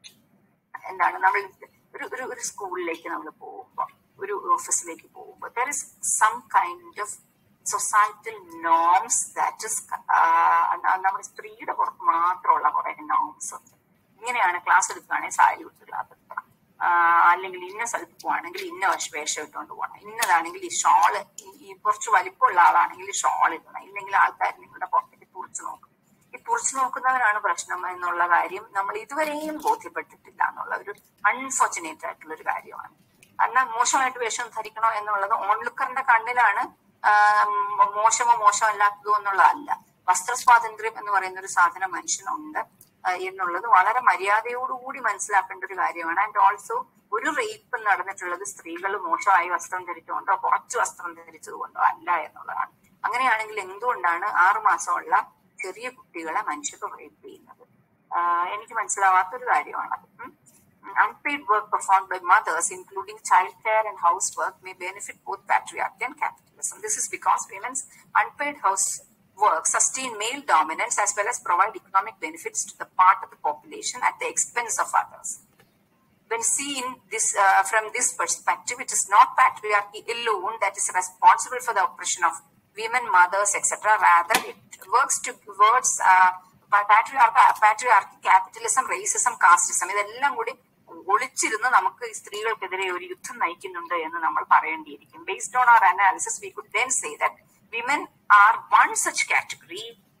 A: എന്താണ് നമ്മൾ ഒരു ഒരു ഒരു സ്കൂളിലേക്ക് നമ്മൾ പോകുമ്പോൾ ഒരു ഓഫീസിലേക്ക് പോകുമ്പോൾ there is some kind of societal norms that is നമ്മുടെ സ്ത്രീയുടെ പുറത്ത് മാത്രമുള്ള കുറെ നോംസ് ഉണ്ട് ഇങ്ങനെയാണ് ക്ലാസ് എടുക്കുകയാണെങ്കിൽ സാരി വിട്ട് ക്ലാസ് എടുക്കണം ആ, അല്ലെങ്കിൽ ഇന്ന സ്ഥലത്ത് പോവാണെങ്കിൽ ഇന്ന വശ വേഷം ഇട്ടുകൊണ്ട് പോകണം ഇന്നതാണെങ്കിൽ ഈ ഷോള് ഈ കുറച്ച് വലിപ്പമുള്ള ആളാണെങ്കിൽ ഷോൾ ഇടണം ഇല്ലെങ്കിൽ ആൾക്കാർ നിങ്ങളുടെ പുറത്തേക്ക് തുറച്ചു നോക്കും ഈ തുറച്ചു നോക്കുന്നവരാണ് പ്രശ്നം എന്നുള്ള കാര്യം നമ്മൾ ഇതുവരെയും ബോധ്യപ്പെട്ടിട്ടില്ല എന്നുള്ള ഒരു അൺഫോർച്ചുനേറ്റ് ആയിട്ടുള്ള ഒരു കാര്യമാണ് എന്നാൽ മോശമായിട്ട് വേഷം ധരിക്കണോ എന്നുള്ളത് ഓൺലുക്കറിന്റെ കണ്ണിലാണ് ആ, മോശമോ മോശമല്ലാത്തതോ എന്നുള്ളതല്ല വസ്ത്ര സ്വാതന്ത്ര്യം എന്ന് പറയുന്ന ഒരു സാധനം മനുഷ്യനുണ്ട് ആ, എന്നുള്ളത് വളരെ മര്യാദയോടുകൂടി മനസ്സിലാക്കേണ്ട ഒരു കാര്യമാണ് ആൻഡ് ഓൾസോ ഒരു റേപ്പ് നടന്നിട്ടുള്ളത് സ്ത്രീകൾ മോശമായി വസ്ത്രം ധരിച്ചുകൊണ്ടോ കുറച്ച് വസ്ത്രം ധരിച്ചതുകൊണ്ടോ അല്ല എന്നുള്ളതാണ് അങ്ങനെയാണെങ്കിൽ എന്തുകൊണ്ടാണ് ആറു മാസമുള്ള ചെറിയ കുട്ടികളെ മനുഷ്യർ റേപ്പ് ചെയ്യുന്നത് ആ, എനിക്ക് മനസ്സിലാവാത്തൊരു കാര്യമാണത് ഉം. Unpaid work performed by mothers, including childcare and housework, may benefit both patriarchy and capitalism. This is because women's unpaid housework sustain male dominance as well as provide economic benefits to the part of the population at the expense of others. When seen this uh, from this perspective, it is not patriarchy alone that is responsible for the oppression of women, mothers, etc. Rather, it works towards uh, patriarchy, patriarchy, capitalism, racism, casteism. ഇതെല്ലാം കൂടി ഒളിച്ചിരുന്ന് നമുക്ക് ഈ സ്ത്രീകൾക്കെതിരെ ഒരു യുദ്ധം നയിക്കുന്നുണ്ട് എന്ന് നമ്മൾ പറയേണ്ടിയിരിക്കും based on our analysis we could then say that women are one such category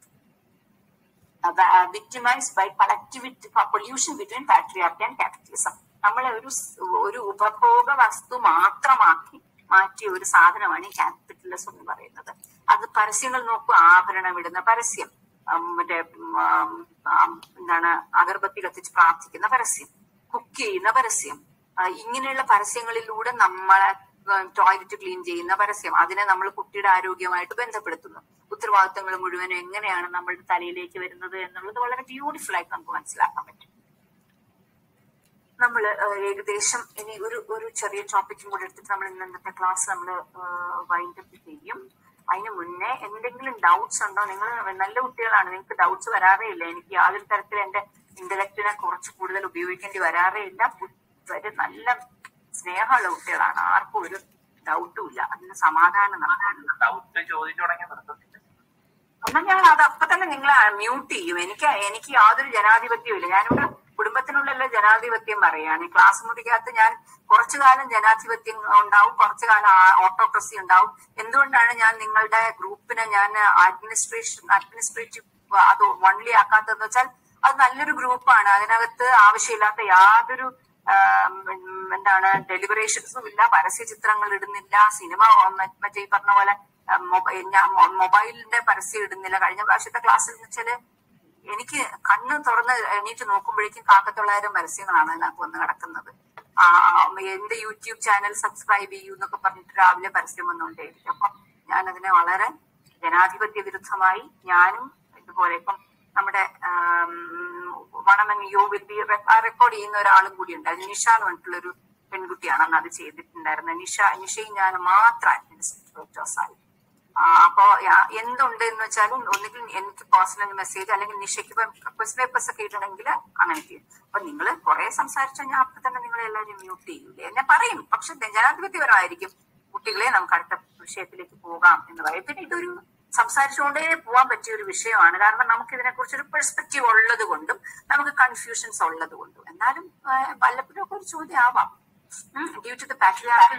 A: victimised by collectivity pollution between patriarchy and capitalism നമ്മളെ ഒരു സ് ഒരു ഉപഭോഗ വസ്തു മാത്രമാക്കി മാറ്റിയ ഒരു സാധനമാണ് ഈ ക്യാപിറ്റലിസം എന്ന് പറയുന്നത് അത് പരസ്യങ്ങൾ നോക്കൂ ആഭരണം ഇടുന്ന പരസ്യം ഉം, മറ്റേ ഉം, ആം, എന്താണ് അഗർബത്തി കത്തിച്ച് പ്രാർത്ഥിക്കുന്ന പരസ്യം കുക്ക് ചെയ്യുന്ന പരസ്യം ആ, ഇങ്ങനെയുള്ള പരസ്യങ്ങളിലൂടെ നമ്മളെ ടോയ്ലറ്റ് ക്ലീൻ ചെയ്യുന്ന പരസ്യം അതിനെ നമ്മൾ കുട്ടിയുടെ ആരോഗ്യമായിട്ട് ബന്ധപ്പെടുത്തുന്നു ഉത്തരവാദിത്തങ്ങൾ മുഴുവൻ എങ്ങനെയാണ് നമ്മളുടെ തലയിലേക്ക് വരുന്നത് എന്നുള്ളത് വളരെ ബ്യൂട്ടിഫുൾ ആയിട്ട് നമുക്ക് മനസ്സിലാക്കാൻ പറ്റും നമ്മൾ ഏകദേശം ഇനി ഒരു ഒരു ചെറിയ ടോപ്പിക്കും കൂടെ എടുത്തിട്ട് നമ്മൾ ഇന്നത്തെ ക്ലാസ് നമ്മൾ വൈൻഡ് അപ്പ് ചെയ്യും അതിന് മുന്നേ എന്തെങ്കിലും ഡൗട്ട്സ് ഉണ്ടോ നിങ്ങൾ നല്ല കുട്ടികളാണ് നിങ്ങൾക്ക് ഡൗട്ട്സ് വരാറേ ഇല്ല എനിക്ക് യാതൊരു തരത്തിൽ എന്റെ ഇന്റലക്റ്റിനെ കുറച്ച് കൂടുതൽ ഉപയോഗിക്കേണ്ടി വരാറേ ഇല്ല ഇവര് നല്ല സ്നേഹമുള്ള കുട്ടികളാണ് ആർക്കും ഒരു ഡൗട്ടും ഇല്ല അതിന് സമാധാനം നൽകാനുള്ള
C: ഡൗട്ട് ചോദിച്ചു തുടങ്ങിയ നിർത്തത്തില്ല
A: എന്നാൽ ഞാൻ അത് അപ്പൊ തന്നെ നിങ്ങളെ മ്യൂട്ട് ചെയ്യും എനിക്ക് എനിക്ക് യാതൊരു ജനാധിപത്യവും ഇല്ല ഞാനിവിടെ കുടുംബത്തിനുള്ളിലുള്ള ജനാധിപത്യം പറയാണ് ഈ ക്ലാസ് മുറിക്കകത്ത് ഞാൻ കുറച്ചു കാലം ജനാധിപത്യം ഉണ്ടാവും കുറച്ചു കാലം ഓട്ടോക്രസി ഉണ്ടാവും എന്തുകൊണ്ടാണ് ഞാൻ നിങ്ങളുടെ ഗ്രൂപ്പിനെ ഞാൻ അഡ്മിനിസ്ട്രേഷൻ അഡ്മിനിസ്ട്രേറ്റീവ് അത് വൺലി ആക്കാത്തതെന്ന് വെച്ചാൽ അത് നല്ലൊരു ഗ്രൂപ്പാണ് അതിനകത്ത് ആവശ്യമില്ലാത്ത യാതൊരു ആം, ഉം, എന്താണ് ഡെലിബറേഷൻസും ഇല്ല പരസ്യ ചിത്രങ്ങൾ ഇടുന്നില്ല സിനിമ മ- മറ്റേ ഈ പറഞ്ഞ പോലെ ആ, മൊബൈ- ഞാൻ മൊ- മൊബൈലിന്റെ പരസ്യം ഇടുന്നില്ല കഴിഞ്ഞ പ്രാവശ്യത്തെ ക്ലാസ്സിൽ എന്ന് വെച്ചാല് എനിക്ക് കണ്ണ് തുറന്ന് എണീറ്റ് നോക്കുമ്പോഴേക്കും കാക്കത്തൊള്ളായിരം പരസ്യങ്ങളാണ് അതിനകത്ത് വന്ന് കിടക്കുന്നത് ആ, ആ, എന്റെ യൂട്യൂബ് ചാനൽ സബ്സ്ക്രൈബ് ചെയ്യൂ എന്നൊക്കെ പറഞ്ഞിട്ട് രാവിലെ പരസ്യം വന്നുകൊണ്ടേയിരിക്കും അപ്പൊ ഞാൻ അതിനെ വളരെ ജനാധിപത്യ വിരുദ്ധമായി ഞാനും ഇതുപോലെ ഇപ്പം നമ്മുടെ women you will be record ചെയ്യുന്ന ഒരാളും കൂടി ഉണ്ട് അത് നിഷ എന്ന് പറഞ്ഞിട്ടുള്ള ഒരു പെൺകുട്ടിയാണ് അന്ന് അത് ചെയ്തിട്ടുണ്ടായിരുന്നത് നിഷ നിഷയും ഞാൻ മാത്രം അഡ്മിനിസ്ട്രേറ്റേഴ്സ് ആയി ആ, അപ്പോ യാ- എന്തുണ്ട് എന്ന് വെച്ചാലും ഒന്നുകിൽ എനിക്ക് പേഴ്സണൽ മെസ്സേജ് അല്ലെങ്കിൽ നിഷയ്ക്ക് ക്വസ്റ്റ് പേപ്പേഴ്സ് ഒക്കെ ഇടണമെങ്കിൽ അങ്ങനെ ചെയ്യും അപ്പൊ നിങ്ങൾ കുറെ സംസാരിച്ചാൽ ഞാൻ അപ്പൊ തന്നെ നിങ്ങളെ എല്ലാവരും മ്യൂട്ട് ചെയ്യൂലേ എന്നെ പറയും പക്ഷെ ജനാധിപത്യപരമായിരിക്കും കുട്ടികളെ നമുക്ക് അടുത്ത വിഷയത്തിലേക്ക് പോകാം എന്ന് പറയും പിന്നെ ഇതൊരു സംസാരിച്ചുകൊണ്ടേ പോകാൻ പറ്റിയ ഒരു വിഷയമാണ് കാരണം നമുക്ക് ഇതിനെ കുറിച്ച് ഒരു പെർസ്പെക്റ്റീവ് ഉള്ളത് കൊണ്ടും നമുക്ക് കൺഫ്യൂഷൻസ് ഉള്ളത് കൊണ്ടും എന്നാലും ആ, വല്ലപ്പോഴും ഒക്കെ ഒരു ചോദ്യം ആവാം ഡ്യൂ ടു ദ പാട്രിയാർക്കൽ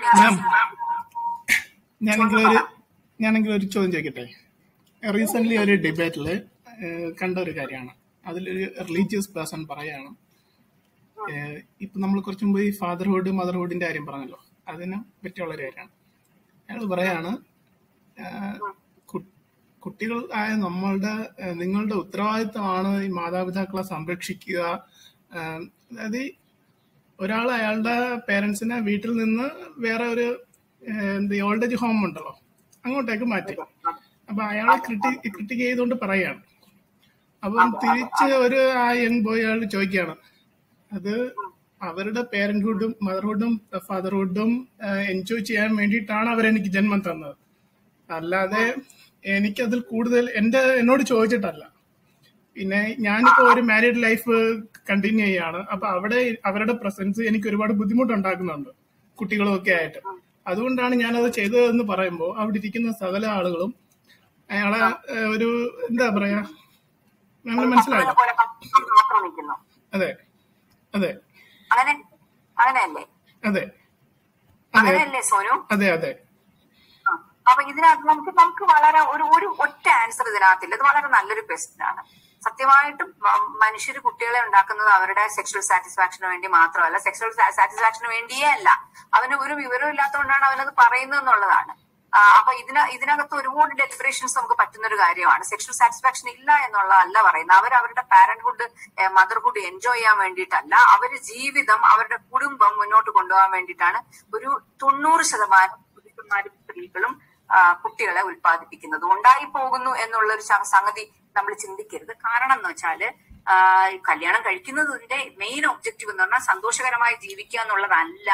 C: ഞാനെങ്കിൽ ഒരു ഞാനെങ്കിൽ ഒരു ചോദ്യം ചോദിക്കട്ടെ റീസെന്റ് ഒരു ഡിബേറ്റിൽ കണ്ട ഒരു കാര്യമാണ് അതിലൊരു റിലീജിയസ് പേഴ്സൺ പറയാണ് ഏഹ് ഇപ്പൊ നമ്മൾ കുറച്ച് മുമ്പ് ഈ ഫാദർഹുഡ് മദർഹുഡിന്റെ കാര്യം പറഞ്ഞല്ലോ അതിനെ പറ്റിയുള്ള ഒരു കാര്യമാണ് അയാൾ പറയാണ് ഏഹ് കു- കുട്ടികൾ ആയ നമ്മളുടെ ഏഹ് നിങ്ങളുടെ ഉത്തരവാദിത്തമാണ് ഈ മാതാപിതാക്കളെ സംരക്ഷിക്കുക ഏഹ് അതായത് ഈ ഒരാൾ അയാളുടെ പേരൻസിനെ വീട്ടിൽ നിന്ന് വേറെ ഒരു ഏഹ് എന്ത് ഓൾഡ് ഏജ് ഹോം ഉണ്ടല്ലോ അങ്ങോട്ടേക്ക് മാറ്റി അപ്പൊ അയാളെ ക്രിട്ടി ക്രിട്ടിക് ചെയ്തുകൊണ്ട് പറയാണ് അപ്പം തിരിച്ച് ഒരു ആ യങ് ബോയ് അയാൾ ചോദിക്കുകയാണ് അത് അവരുടെ പേരന്റ്ഹുഡും മദർഹുഡും ഫാദർഹുഡും എൻജോയ് ചെയ്യാൻ വേണ്ടിയിട്ടാണ് അവരെനിക്ക് ജന്മം തന്നത് അല്ലാതെ എനിക്കതിൽ കൂടുതൽ എന്റെ എന്നോട് ചോദിച്ചിട്ടല്ല പിന്നെ ഞാനിപ്പോ ഒരു മാരീഡ് ലൈഫ് കണ്ടിന്യൂ ചെയ്യാണ് അപ്പൊ അവിടെ അവരുടെ പ്രസൻസ് എനിക്ക് ഒരുപാട് ബുദ്ധിമുട്ടുണ്ടാക്കുന്നുണ്ട് കുട്ടികളും ഒക്കെ ആയിട്ട് അതുകൊണ്ടാണ് ഞാനത് ചെയ്തതെന്ന് പറയുമ്പോൾ അവിടെ ഇരിക്കുന്ന സകല ആളുകളും അയാളെ ഏഹ്, ഒരു എന്താ പറയാ നമ്മൾ മനസ്സിലായല്ലോ
A: പോലെ ആക്രമിക്കുന്നു
C: അതെ അതെ
A: അങ്ങനെ അങ്ങനെയല്ലേ
C: അതെ അതെ
A: അങ്ങനെയല്ലേ സോനു
C: അതെ അതെ
A: ആ. അപ്പൊ ഇതിനകത്ത് നമുക്ക് നമുക്ക് വളരെ ഒരു ഒരു ഒറ്റ ആൻസർ ഇതിനകത്തില്ല ഇത് വളരെ നല്ലൊരു ക്വസ്റ്റ്യൻ ആണ് സത്യമായിട്ടും മനുഷ്യർ കുട്ടികളെ ഉണ്ടാക്കുന്നത് അവരുടെ സെക്ഷൽ സാറ്റിസ്ഫാക്ഷന് വേണ്ടി മാത്രമല്ല സെക്ഷൽ സാറ്റിസ്ഫാക്ഷന് വേണ്ടിയേ അല്ല അവന് ഒരു വിവരവും ഇല്ലാത്തതുകൊണ്ടാണ് അവനത് പറയുന്നത് എന്നുള്ളതാണ് ആ, അപ്പൊ ഇതിന ഇതിനകത്ത് ഒരുപാട് ഡെലിബറേഷൻസ് നമുക്ക് പറ്റുന്ന ഒരു കാര്യമാണ് സെക്ഷൽ സാറ്റിസ്ഫാക്ഷൻ ഇല്ല എന്നുള്ളതല്ല പറയുന്നത് അവർ അവരുടെ പാരന്റ്ഹുഡ് മദർഹുഡ് എൻജോയ് ചെയ്യാൻ വേണ്ടിയിട്ടല്ല അവര് ജീവിതം അവരുടെ കുടുംബം മുന്നോട്ട് കൊണ്ടുപോകാൻ വേണ്ടിയിട്ടാണ് ഒരു തൊണ്ണൂറ് ശതമാനം പുരുഷന്മാരും സ്ത്രീകളും ആ, കുട്ടികളെ ഉൽപ്പാദിപ്പിക്കുന്നത് ഉണ്ടായി പോകുന്നു എന്നുള്ള ഒരു സ- സംഗതി നമ്മൾ ചിന്തിക്കരുത് കാരണം എന്ന് വെച്ചാല് ആ, ഈ കല്യാണം കഴിക്കുന്നതിന്റെ മെയിൻ ഒബ്ജക്റ്റീവ് എന്ന് പറഞ്ഞാൽ സന്തോഷകരമായി ജീവിക്കുക എന്നുള്ളതല്ല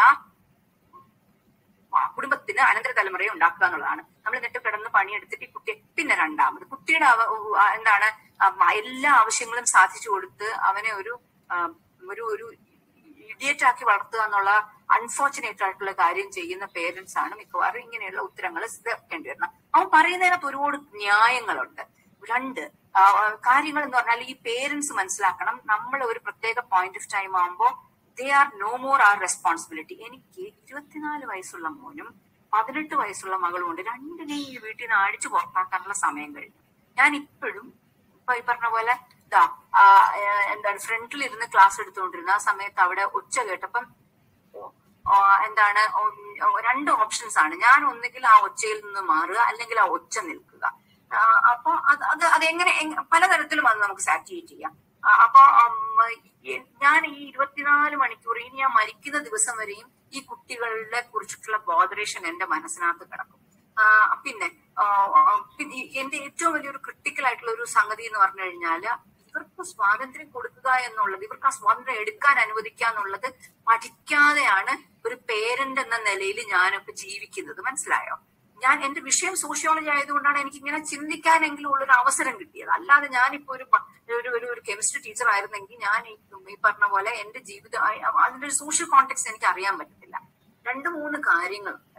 A: ആ, കുടുംബത്തിന് അനന്തര തലമുറയെ ഉണ്ടാക്കുക എന്നുള്ളതാണ് നമ്മൾ എന്നിട്ട് കിടന്ന് പണിയെടുത്തിട്ട് ഈ കുട്ടിയെ പിന്നെ രണ്ടാമത് കുട്ടിയുടെ അവ- ഉ- ആ, എന്താണ് ആ, മ- എല്ലാ ആവശ്യങ്ങളും സാധിച്ചു കൊടുത്ത് അവനെ ഒരു ആ, ഒരു ഒരു ഇഡിയറ്റ് ആക്കി വളർത്തുക എന്നുള്ള അൺഫോർച്ചുനേറ്റ് ആയിട്ടുള്ള കാര്യം ചെയ്യുന്ന പേരൻസ് ആണ് മിക്കവാറും ഇങ്ങനെയുള്ള ഉത്തരങ്ങൾ കേൾക്കേണ്ടി വരുന്നത് അവൻ പറയുന്നതിനകത്ത് ഒരുപാട് ന്യായങ്ങളുണ്ട് രണ്ട് ആ, ആ, കാര്യങ്ങൾ എന്ന് പറഞ്ഞാൽ ഈ പേരൻസ് മനസ്സിലാക്കണം നമ്മൾ ഒരു പ്രത്യേക പോയിന്റ് ഓഫ് ടൈം ആകുമ്പോൾ they are no more are responsibility എനിക്ക് ഇരുപത്തിനാല് വയസ്സുള്ള മോനും പതിനെട്ട് വയസ്സുള്ള മകളും ഉണ്ട് രണ്ടിനെയും ഈ വീട്ടിൽ നിന്ന് അടിച്ചു പുറത്താക്കാനുള്ള സമയം കഴിഞ്ഞു ഞാൻ ഇപ്പോഴും ഇപ്പൊ ഈ പറഞ്ഞ പോലെ ഇതാ ആ, ഏഹ്, എന്താണ് ഫ്രണ്ടിൽ ഇരുന്ന് ക്ലാസ് എടുത്തുകൊണ്ടിരുന്ന ആ സമയത്ത് അവിടെ ഒച്ച കേട്ടപ്പം ആ, എന്താണ് ഉം, രണ്ട് ഓപ്ഷൻസ് ആണ് ഞാൻ ഒന്നുകിൽ ആ ഒച്ചയിൽ നിന്ന് മാറുക അല്ലെങ്കിൽ ആ ഒച്ച നിൽക്കുക ആ, അപ്പൊ അത് അത് അതെങ്ങനെ എങ്- പലതരത്തിലും അത് നമുക്ക് സാറ്റിയേറ്റ് ചെയ്യാം ആ, അപ്പൊ ഉം, ഈ- ഞാൻ ഈ ഇരുപത്തിനാല് മണിക്കൂർ ഇനി ഞാൻ മരിക്കുന്ന ദിവസം വരെയും ഈ കുട്ടികളെ കുറിച്ചിട്ടുള്ള ബോധറേഷൻ എന്റെ മനസ്സിനകത്ത് കിടക്കും ആ, പിന്നെ ആ, ആ, പിന്നെ ഈ- എന്റെ ഏറ്റവും വലിയൊരു ക്രിട്ടിക്കൽ ആയിട്ടുള്ള ഒരു സംഗതി എന്ന് പറഞ്ഞു കഴിഞ്ഞാല് ഇവർക്ക് സ്വാതന്ത്ര്യം കൊടുക്കുക എന്നുള്ളത് ഇവർക്ക് ആ സ്വാതന്ത്ര്യം എടുക്കാൻ അനുവദിക്കുക എന്നുള്ളത് പഠിക്കാതെയാണ് ഒരു പേരന്റ് എന്ന നിലയിൽ ഞാനൊക്കെ ജീവിക്കുന്നത് മനസ്സിലായോ ഞാൻ എന്റെ വിഷയം സോഷ്യോളജി ആയതുകൊണ്ടാണ് എനിക്ക് ഇങ്ങനെ ചിന്തിക്കാനെങ്കിലും ഉള്ള ഒരു അവസരം കിട്ടിയത് അല്ലാതെ ഞാനിപ്പോ ഒരു പ- ഒരു ഒരു ഒരു കെമിസ്ട്രി ടീച്ചർ ആയിരുന്നെങ്കിൽ ഞാൻ ഈ ഈ പറഞ്ഞ പോലെ എന്റെ ജീവിതം ആ- അതിന്റെ ഒരു സോഷ്യൽ കോണ്ടെക്സ്റ്റ് എനിക്ക് അറിയാൻ പറ്റത്തില്ല രണ്ട് മൂന്ന് കാര്യങ്ങളുണ്ട്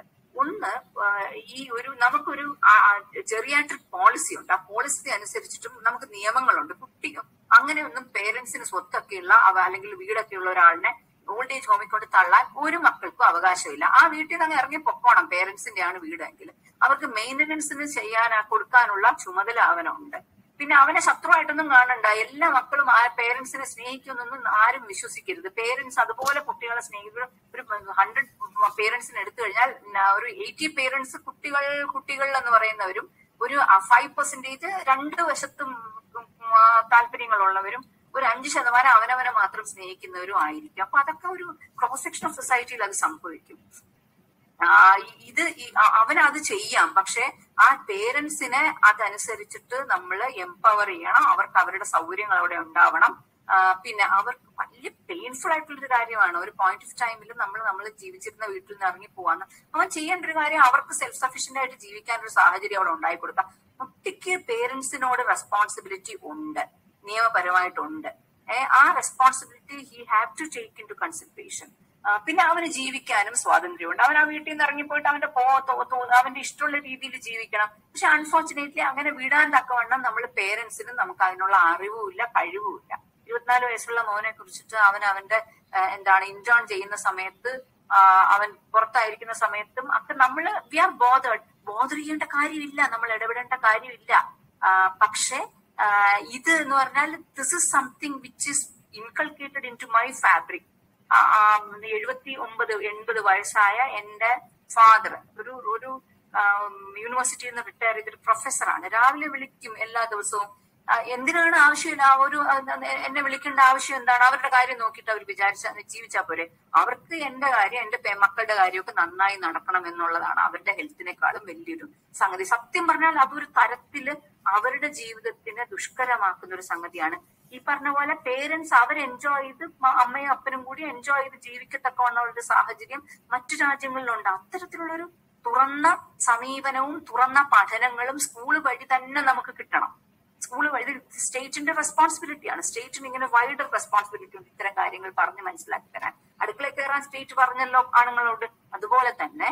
A: ഒന്ന് ആ, ഈ ഒരു നമുക്കൊരു ജെറിയാട്രിക് പോളിസി ഉണ്ട് ആ പോളിസി അനുസരിച്ചിട്ടും നമുക്ക് നിയമങ്ങളുണ്ട് കുട്ടി അങ്ങനെയൊന്നും പേരൻസിന് സ്വത്തൊക്കെയുള്ള അവ- അല്ലെങ്കിൽ വീടൊക്കെ ഉള്ള ഒരാളിനെ ഓൾഡ് ഏജ് ഹോമിൽ കൊണ്ട് തള്ളാൻ ഒരു മക്കൾക്കും അവകാശമില്ല ആ വീട്ടിൽ നിന്ന് അങ്ങ് ഇറങ്ങി പൊക്കോണം പേരൻസിന്റെ ആണ് വീടെങ്കിൽ അവർക്ക് മെയിന്റനൻസിന് ചെയ്യാൻ കൊടുക്കാനുള്ള ചുമതല അവനുണ്ട് പിന്നെ അവനെ ശത്രുവായിട്ടൊന്നും കാണണ്ട എല്ലാ മക്കളും ആ പേരൻസിനെ സ്നേഹിക്കുന്നൊന്നും ആരും വിശ്വസിക്കരുത് പേരൻസ് അതുപോലെ കുട്ടികളെ സ്നേഹിക്കുന്ന ഒരു ഹൺഡ്രഡ് പേരൻസിനെ എടുത്തു കഴിഞ്ഞാൽ ന- ഒരു എയ്റ്റി പേരൻസ് കുട്ടികൾ കുട്ടികൾ എന്ന് പറയുന്നവരും ഒരു ഫൈവ് പെർസെന്റേജ് രണ്ട് വശത്തും ഉം, ആ, താല്പര്യങ്ങളുള്ളവരും ഒരു അഞ്ച് ശതമാനം അവനവനെ മാത്രം സ്നേഹിക്കുന്നവരും ആയിരിക്കും അപ്പൊ അതൊക്കെ ഒരു ക്രോസ് സെക്ഷൻ ഓഫ് സൊസൈറ്റിയിൽ അത് സംഭവിക്കും ആ, ഇ- ഇത് ഈ- അ- അവനത് ചെയ്യാം പക്ഷെ ആ പേരൻസിനെ അതനുസരിച്ചിട്ട് നമ്മൾ എംപവർ ചെയ്യണം അവർക്ക് അവരുടെ സൗകര്യങ്ങൾ അവിടെ ഉണ്ടാവണം ആ, പിന്നെ അവർക്ക് വലിയ പെയിൻഫുൾ ആയിട്ടുള്ള ഒരു കാര്യമാണ് ഒരു പോയിന്റ് ഓഫ് ടൈമിൽ നമ്മൾ നമ്മൾ ജീവിച്ചിരുന്ന വീട്ടിൽ നിന്ന് ഇറങ്ങി പോവാന്ന് അവൻ ചെയ്യേണ്ട ഒരു കാര്യം അവർക്ക് സെൽഫ് സഫീഷ്യന്റ് ആയിട്ട് ജീവിക്കാൻ ഒരു സാഹചര്യം അവിടെ ഉണ്ടായി കൊടുക്കാം കുട്ടിക്ക് പേരൻസിനോട് റെസ്പോൺസിബിലിറ്റി ഉണ്ട് നിയമപരമായിട്ടുണ്ട് ഏ, ആ responsibility he have to take into consideration പിന്നെ അവന് ജീവിക്കാനും സ്വാതന്ത്ര്യമുണ്ട് അവൻ ആ വീട്ടിൽ നിന്ന് ഇറങ്ങിപ്പോയിട്ട് അവന്റെ പോ തോ- തോ- അവന്റെ ഇഷ്ടമുള്ള രീതിയിൽ ജീവിക്കണം പക്ഷെ അൺഫോർച്ചുനേറ്റ്ലി അങ്ങനെ വിടാൻ തക്കവണ്ണം നമ്മൾ പേരൻസിനും നമുക്ക് അതിനുള്ള അറിവുമില്ല കഴിവുമില്ല ഇരുപത്തിനാല് വയസ്സുള്ള മോനെ കുറിച്ചിട്ട് അവൻ അവന്റെ ആ, എന്താണ് ഇന്റേൺ ചെയ്യുന്ന സമയത്ത് ആ, അവൻ പുറത്തായിരിക്കുന്ന സമയത്തും ഒക്കെ നമ്മൾ വി ആർ ബോധേഡ് ബോധർ ചെയ്യേണ്ട കാര്യമില്ല നമ്മൾ ഇടപെടേണ്ട കാര്യമില്ല ആ, പക്ഷേ ആ, ഇത് എന്ന് പറഞ്ഞാൽ this is something which is inculcated into my fabric എഴുപത്തി ഒമ്പത് എൺപത് വയസ്സായ എന്റെ ഫാദർ ഒരു ഒരു യൂണിവേഴ്സിറ്റിയിൽ നിന്ന് റിട്ടയർ ചെയ്തൊരു പ്രൊഫസറാണ് രാവിലെ വിളിക്കും എല്ലാ ദിവസവും ആ, എന്തിനാണ് ആവശ്യമില്ല ആ ഒരു ആ, എന്നെ വിളിക്കേണ്ട ആവശ്യം എന്താണ് അവരുടെ കാര്യം നോക്കിയിട്ട് അവർ വിചാരിച്ച ജീവിച്ചാൽ പോരെ അവർക്ക് എന്റെ കാര്യം എന്റെ പെ- മക്കളുടെ കാര്യമൊക്കെ നന്നായി നടക്കണം എന്നുള്ളതാണ് അവരുടെ ഹെൽത്തിനേക്കാളും വലിയൊരു സംഗതി സത്യം പറഞ്ഞാൽ അതൊരു തരത്തില് അവരുടെ ജീവിതത്തിനെ ദുഷ്കരമാക്കുന്ന ഒരു സംഗതിയാണ് ഈ പറഞ്ഞ പോലെ പേരൻസ് അവർ എൻജോയ് ചെയ്ത് മ- അമ്മയും അപ്പനും കൂടി എൻജോയ് ചെയ്ത് ജീവിക്കത്തക്കവണ്ണ ഒരു സാഹചര്യം മറ്റു രാജ്യങ്ങളിലുണ്ട് അത്തരത്തിലുള്ളൊരു തുറന്ന സമീപനവും തുറന്ന പഠനങ്ങളും സ്കൂൾ വഴി തന്നെ നമുക്ക് കിട്ടണം സ്കൂൾ വഴി സ്റ്റേറ്റിന്റെ റെസ്പോൺസിബിലിറ്റിയാണ് സ്റ്റേറ്റിന് ഇങ്ങനെ വൈഡ് റെസ്പോൺസിബിലിറ്റി ഉണ്ട് ഇത്തരം കാര്യങ്ങൾ പറഞ്ഞ് മനസ്സിലാക്കി തരാൻ അടുക്കളയിൽ കയറാൻ സ്റ്റേറ്റ് പറഞ്ഞല്ലോ ആണുങ്ങളോട് അതുപോലെ തന്നെ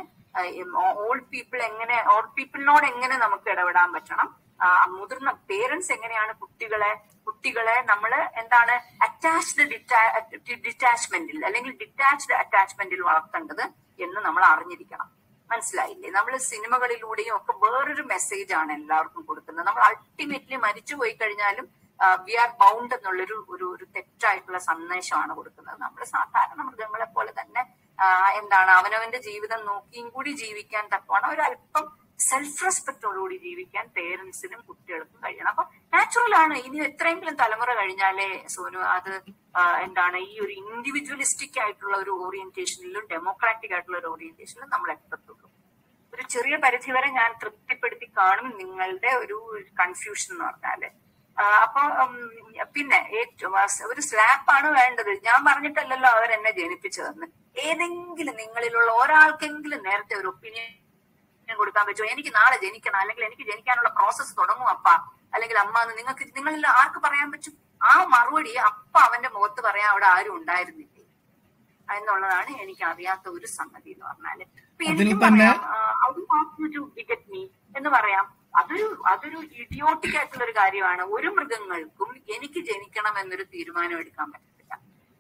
A: ഓൾഡ് പീപ്പിൾ എങ്ങനെ ഓൾഡ് പീപ്പിളിനോട് എങ്ങനെ നമുക്ക് ഇടപെടാൻ പറ്റണം ആ, മുതിർന്ന പേരൻസ് എങ്ങനെയാണ് കുട്ടികളെ കുട്ടികളെ നമ്മൾ എന്താണ് അറ്റാച്ച്ഡ് ഡിറ്റാച്ച്മെന്റിൽ അല്ലെങ്കിൽ ഡിറ്റാച്ച്ഡ് അറ്റാച്ച്മെന്റിൽ വളർത്തേണ്ടത് എന്ന് നമ്മൾ അറിഞ്ഞിരിക്കണം മനസ്സിലായില്ലേ നമ്മൾ സിനിമകളിലൂടെയും ഒക്കെ വേറൊരു മെസ്സേജ് ആണ് എല്ലാവർക്കും കൊടുക്കുന്നത് നമ്മൾ അൾട്ടിമേറ്റ്ലി മരിച്ചു പോയി കഴിഞ്ഞാലും വി ആർ ബൗണ്ട് എന്നുള്ളൊരു ഒരു ഒരു തെറ്റായിട്ടുള്ള സന്ദേശമാണ് കൊടുക്കുന്നത് നമ്മൾ സാധാരണ മൃഗങ്ങളെ പോലെ തന്നെ ആ, എന്താണ് അവനവന്റെ ജീവിതം നോക്കിയും കൂടി ജീവിക്കാൻ തക്കവണ്ണം ഒരു അല്പം സെൽഫ് റെസ്പെക്ടോടുകൂടി ജീവിക്കാൻ പേരൻസിനും കുട്ടികൾക്കും കഴിയണം അപ്പൊ നാച്ചുറൽ ആണ് ഇനി എത്രയെങ്കിലും തലമുറ കഴിഞ്ഞാലേ സോനു അത് ആ, എന്താണ് ഈ ഒരു ഇൻഡിവിജ്വലിസ്റ്റിക് ആയിട്ടുള്ള ഒരു ഓറിയന്റേഷനിലും ഡെമോക്രാറ്റിക് ആയിട്ടുള്ള ഒരു ഓറിയന്റേഷനിലും നമ്മൾ എത്തത്തുള്ളൂ ഒരു ചെറിയ പരിധി വരെ ഞാൻ തൃപ്തിപ്പെടുത്തി കാണും നിങ്ങളുടെ ഒരു കൺഫ്യൂഷൻ എന്ന് പറഞ്ഞാല് ആ, അപ്പൊ ഉം, പിന്നെ ഏറ്റവും ആ, ഒരു സ്ലാപ്പാണ് വേണ്ടത് ഞാൻ പറഞ്ഞിട്ടല്ലല്ലോ അവരെന്നെ ജനിപ്പിച്ചതെന്ന് ഏതെങ്കിലും നിങ്ങളിലുള്ള ഒരാൾക്കെങ്കിലും നേരത്തെ ഒരു ഒപ്പീനിയൻ കൊടുക്കാൻ പറ്റുമോ എനിക്ക് നാളെ ജനിക്കണം അല്ലെങ്കിൽ എനിക്ക് ജനിക്കാനുള്ള പ്രോസസ്സ് തുടങ്ങും അപ്പ അല്ലെങ്കിൽ അമ്മ എന്ന് നിങ്ങൾക്ക് നിങ്ങളിൽ ആർക്ക് പറയാൻ പറ്റും ആ മറുപടി അപ്പ അവന്റെ മുഖത്ത് പറയാൻ അവിടെ ആരും ഉണ്ടായിരുന്നില്ലേ എന്നുള്ളതാണ് എനിക്ക് അറിയാത്ത ഒരു സംഗതി എന്ന് പറഞ്ഞാല് ഇപ്പൊ
C: അതിൽ
A: എനിക്കും
C: തന്നെ-
A: പറയാം I want to get me എന്ന് പറയാം അതൊരു അതൊരു ഇഡിയോട്ടിക് ആയിട്ടുള്ള ഒരു കാര്യമാണ് ഒരു മൃഗങ്ങൾക്കും എനിക്ക് ജനിക്കണം എന്നൊരു തീരുമാനം എടുക്കാൻ പറ്റത്തില്ല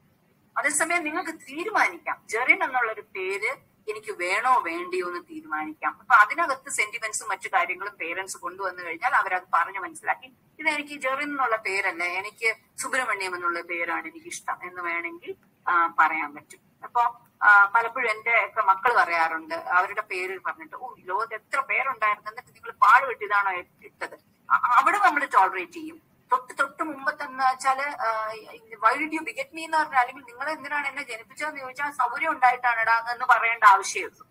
A: അതേസമയം നിങ്ങൾക്ക് തീരുമാനിക്കാം ജെറിൻ എന്നുള്ള ഒരു പേര് എനിക്ക് വേണോ വേണ്ടിയോ എന്ന് തീരുമാനിക്കാം അപ്പൊ അതിനകത്ത് സെന്റിമെന്റ്സും മറ്റു കാര്യങ്ങളും പേരൻസ് കൊണ്ടുവന്നു കഴിഞ്ഞാൽ അവരത് പറഞ്ഞു മനസ്സിലാക്കി ഇത് എനിക്ക് ജെറിൻ എന്നുള്ള പേരല്ല എനിക്ക് സുബ്രഹ്മണ്യം എന്നുള്ള പേരാണ് എനിക്ക് ഇഷ്ടം എന്ന് വേണമെങ്കിൽ ആ, പറയാൻ പറ്റും അപ്പൊ ആ, പലപ്പോഴും എന്റെ ഒക്കെ മക്കൾ പറയാറുണ്ട് അവരുടെ പേര് പറഞ്ഞിട്ട് ഓ ലോകത്ത് എത്ര പേരുണ്ടായിരുന്നു എന്നിട്ട് നിങ്ങൾ പാടുപെട്ട് ഇതാണോ ഇട്ടത് അ- അവിടെ നമ്മൾ ടോളറേറ്റ് ചെയ്യും തൊട്ട് തൊട്ട് മുമ്പത്തെന്ന് വെച്ചാല് why did you beget me എന്ന് പറഞ്ഞാൽ അല്ലെങ്കിൽ നിങ്ങൾ എന്തിനാണ് എന്നെ ജനിപ്പിച്ചതെന്ന് ചോദിച്ചാൽ സൗകര്യം ഉണ്ടായിട്ടാണ് എന്ന് പറയേണ്ട ആവശ്യമുള്ളൂ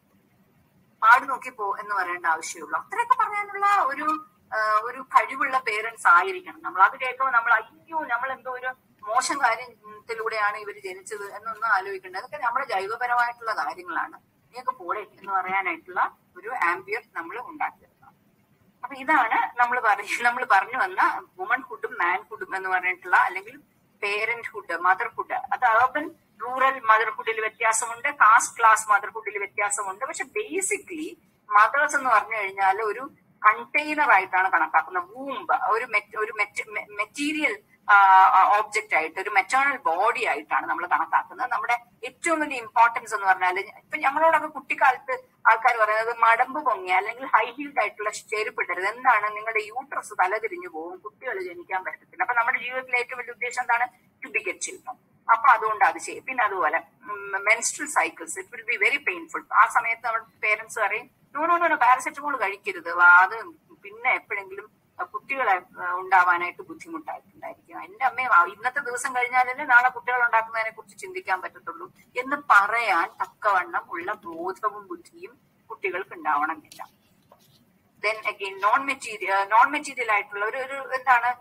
A: പാട് നോക്കി പോ എന്ന് പറയേണ്ട ആവശ്യമുള്ളൂ അത്രയൊക്കെ പറയാനുള്ള ഒരു ആ, ഒരു കഴിവുള്ള പേരൻസ് ആയിരിക്കണം നമ്മൾ അത് കേൾക്കുമ്പോൾ നമ്മൾ അയ്യോ നമ്മൾ എന്തോ ഒരു മോശം കാര്യത്തിലൂടെയാണ് ഇവർ ജനിച്ചത് എന്നൊന്നും ആലോചിക്കേണ്ടത് അതൊക്കെ നമ്മുടെ ജൈവപരമായിട്ടുള്ള കാര്യങ്ങളാണ് നീയൊക്കെ പോടെ എന്ന് പറയാനായിട്ടുള്ള ഒരു ആംബിയർ നമ്മൾ ഉണ്ടാക്കിയെടുക്കണം അപ്പൊ ഇതാണ് നമ്മൾ പറയ നമ്മൾ പറഞ്ഞു വന്ന വുമൺഹുഡും മാൻഹുഡും എന്ന് പറഞ്ഞിട്ടുള്ള അല്ലെങ്കിൽ പേരന്റ്ഹുഡ് മദർഹുഡ് അത് അർബൻ റൂറൽ മദർഹുഡിൽ വ്യത്യാസമുണ്ട് കാസ്റ്റ് ക്ലാസ് മദർഹുഡിൽ വ്യത്യാസമുണ്ട് പക്ഷെ ബേസിക്കലി മദേഴ്സ് എന്ന് പറഞ്ഞു കഴിഞ്ഞാൽ ഒരു കണ്ടെയ്നർ ആയിട്ടാണ് കണക്കാക്കുന്നത് വൂമ്പ് ഒരു met- ഒരു മെറ്റീരിയൽ ഓബ്ജക്റ്റ് ആയിട്ട് ഒരു മെറ്റേണൽ ബോഡി ആയിട്ടാണ് നമ്മൾ കണക്കാക്കുന്നത് നമ്മുടെ ഏറ്റവും വലിയ ഇമ്പോർട്ടൻസ് എന്ന് പറഞ്ഞാൽ ഇപ്പൊ ഞങ്ങളോടൊക്കെ കുട്ടിക്കാലത്ത് ആൾക്കാർ പറയുന്നത് മടമ്പ് പൊങ്ങിയ അല്ലെങ്കിൽ ഹൈ ഹീൽഡ് ആയിട്ടുള്ള ചെരുപ്പ് ഇടരുത് എന്താണ് നിങ്ങളുടെ യൂട്രസ് തലതിരിഞ്ഞു പോകും കുട്ടികൾ ജനിക്കാൻ പറ്റത്തില്ല അപ്പൊ നമ്മുടെ ജീവിതത്തിലെ ഏറ്റവും വലിയ ഉദ്ദേശം എന്താണ് ടു ബി ഗെറ്റ് ചിൽഡ്രൻ അപ്പൊ അതുകൊണ്ട് അത് ചെയ്യും പിന്നെ അതുപോലെ menstrual cycles it will be very painful ആ സമയത്ത് നമ്മുടെ പേരൻസ് പറയും നോ നോ നോ പാരസെറ്റമോൾ കഴിക്കരുത് വാ, അത് പിന്നെ എപ്പോഴെങ്കിലും കുട്ടികളെ ആ, ഉണ്ടാവാനായിട്ട് ബുദ്ധിമുട്ടായിട്ടുണ്ടായിരിക്കും എന്റെ അമ്മയും ആ, ഇന്നത്തെ ദിവസം കഴിഞ്ഞാലല്ലേ നാളെ കുട്ടികൾ ഉണ്ടാക്കുന്നതിനെ കുറിച്ച് ചിന്തിക്കാൻ പറ്റത്തുള്ളൂ എന്ന് പറയാൻ തക്കവണ്ണം ഉള്ള ബോധവും ബുദ്ധിയും കുട്ടികൾക്ക് ഉണ്ടാവണമെന്നില്ല then again non material non material ആയിട്ടുള്ള ഒരു ഒരു എന്താണ്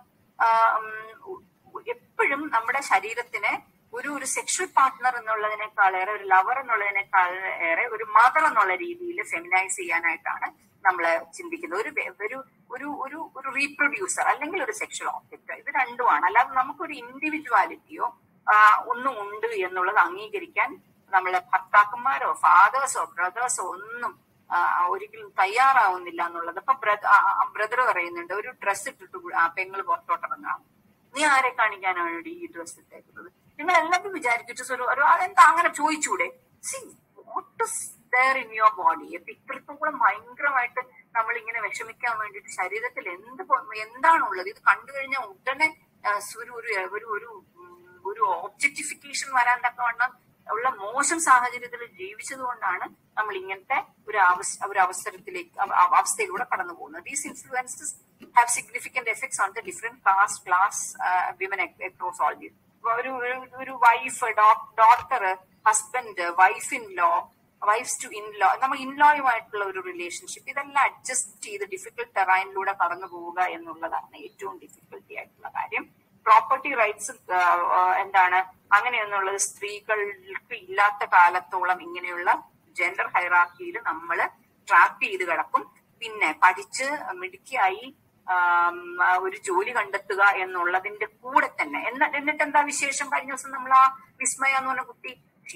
A: എപ്പോഴും നമ്മുടെ ശരീരത്തിനെ ഒരു ഒരു സെക്ഷൽ പാർട്ട്ണർ എന്നുള്ളതിനേക്കാളേറെ ഒരു ലവർ എന്നുള്ളതിനേക്കാൾ ഏറെ ഒരു മദർ എന്നുള്ള രീതിയിൽ ഫെമിനൈസ് ചെയ്യാനായിട്ടാണ് നമ്മൾ ചിന്തിക്കുന്നത് ഒരു വെ- ഒരു ഒരു ഒരു ഒരു റീപ്രൊഡ്യൂസർ അല്ലെങ്കിൽ ഒരു സെക്ഷൽ ഓബ്ജക്റ്റ് ഇത് രണ്ടുമാണ് അല്ലാതെ നമുക്കൊരു ഇൻഡിവിജ്വാലിറ്റിയോ ഒന്നും ഉണ്ട് എന്നുള്ളത് അംഗീകരിക്കാൻ നമ്മളെ ഭർത്താക്കന്മാരോ ഫാദേഴ്സോ ബ്രദേഴ്സോ ഒന്നും ആ, ഒരിക്കലും തയ്യാറാവുന്നില്ല എന്നുള്ളത് ഇപ്പൊ ബ്രദർ പറയുന്നുണ്ട് ഒരു ഡ്രസ്സ് ഇട്ടിട്ട് കൂ- ആ പെങ്ങൾ പുറത്തോട്ടിറങ്ങാം നീ ആരെ കാണിക്കാനാണ് വേണ്ടി ഈ ഡ്രസ്സ് ഇട്ടേക്കുന്നത് നിങ്ങൾ എല്ലാവരും വിചാരിച്ചിട്ട് ഒരു ഒരു അതെന്താ അങ്ങനെ ചോദിച്ചൂടെ see what is there in your body അപ്പൊ ഇത്രത്തോളം ഭയങ്കരമായിട്ട് നമ്മൾ ഇങ്ങനെ വിഷമിക്കാൻ വേണ്ടിയിട്ട് ശരീരത്തിൽ എന്ത് പൊ- എന്താണുള്ളത് ഇത് കണ്ടു കഴിഞ്ഞാൽ ഉടനെ ആ, ഒരു ഒരു ഒരു ഒരു ഉം, ഒരു ഓബ്ജക്ടിഫിക്കേഷൻ വരാൻ തക്കവണ്ണം ഉള്ള മോശം സാഹചര്യത്തിൽ ജീവിച്ചത് കൊണ്ടാണ് നമ്മൾ ഇങ്ങനത്തെ ഒരു അവസ് ഒരു അവസരത്തിലേക്ക് അവ- അവ- അവസ്ഥയിലൂടെ കടന്നു പോകുന്നത് these influences have significant effects on the different caste class women across all these ഒരു ഒരു- ഒരു wife doctor husband wife in law wife's to in law നമ്മൾ ഇൻലോയുമായിട്ടുള്ള ഒരു റിലേഷൻഷിപ്പ് ഇതെല്ലാം അഡ്ജസ്റ്റ് ചെയ്ത് ഡിഫിക്കൽട്ട് ടെറൈനിലൂടെ കടന്നു പോവുക എന്നുള്ളതാണ് ഏറ്റവും ഡിഫിക്കൽട്ടി ആയിട്ടുള്ള കാര്യം പ്രോപ്പർട്ടി റൈറ്റ്സ് എന്താണ് അങ്ങനെയെന്നുള്ളത് സ്ത്രീകൾക്ക് ഇല്ലാത്ത കാലത്തോളം ഇങ്ങനെയുള്ള ജെൻഡർ ഹൈറാർക്കിയിൽ നമ്മൾ ട്രാപ്പ് ചെയ്ത് കിടക്കും പിന്നെ പഠിച്ച് മിടുക്കിയായി ആം, ആ, ഒരു ജോലി കണ്ടെത്തുക എന്നുള്ളതിന്റെ കൂടെ തന്നെ എന്ന എന്നിട്ട് എന്താ വിശേഷം കഴിഞ്ഞ ദിവസം നമ്മൾ ആ വിസ്മയ എന്ന് പറഞ്ഞ കുട്ടി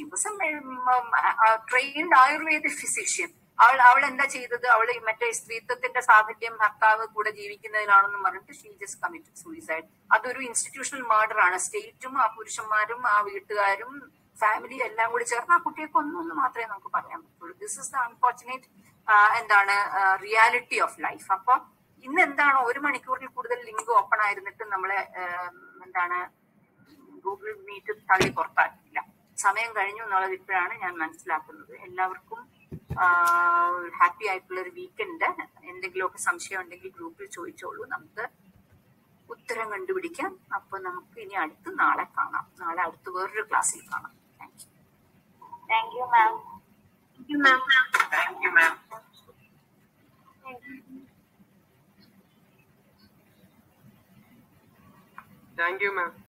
A: ട്രെയിൻഡ് ആയുർവേദ ഫിസിഷ്യൻ അവൾ അവൾ എന്താ ചെയ്തത് അവൾ ഈ മറ്റേ സ്ത്രീത്വത്തിന്റെ സാഹചര്യം ഭർത്താവ് കൂടെ ജീവിക്കുന്നതിനാണെന്ന് പറഞ്ഞിട്ട് ഷീ ജസ്റ്റ് കമ്മിറ്റഡ് സൂയിസൈഡ് അതൊരു ഇൻസ്റ്റിറ്റ്യൂഷണൽ മർഡർ ആണ് സ്റ്റേറ്റും ആ പുരുഷന്മാരും ആ വീട്ടുകാരും ഫാമിലി എല്ലാം കൂടി ചേർന്ന് ആ കുട്ടിയെ കൊന്നു എന്ന് മാത്രമേ നമുക്ക് പറയാൻ പറ്റുള്ളൂ ദിസ് ഇസ് ദ അൺഫോർച്ചുനേറ്റ് എന്താണ് റിയാലിറ്റി ഓഫ് ലൈഫ് അപ്പൊ ഇന്ന് എന്താണ് ഒരു മണിക്കൂറിൽ കൂടുതൽ ലിങ്ക് ഓപ്പൺ ആയിരുന്നിട്ട് നമ്മളെ ആ, എന്താണ് ഗൂഗിൾ മീറ്റ് തള്ളി പുറത്താക്കിയില്ല സമയം കഴിഞ്ഞു എന്നുള്ളത് ഇപ്പോഴാണ് ഞാൻ മനസ്സിലാക്കുന്നത് എല്ലാവർക്കും ഹാപ്പി ആയിട്ടുള്ള ഒരു വീക്കെൻഡ് എന്തെങ്കിലുമൊക്കെ സംശയം ഉണ്ടെങ്കിൽ ഗ്രൂപ്പിൽ ചോദിച്ചോളൂ നമുക്ക് ഉത്തരം കണ്ടുപിടിക്കാം അപ്പൊ നമുക്ക് ഇനി അടുത്ത് നാളെ കാണാം നാളെ അടുത്ത് വേറൊരു ക്ലാസ്സിൽ കാണാം thank you
B: thank you ma'am
D: Thank you, ma'am. Thank you, ma'am.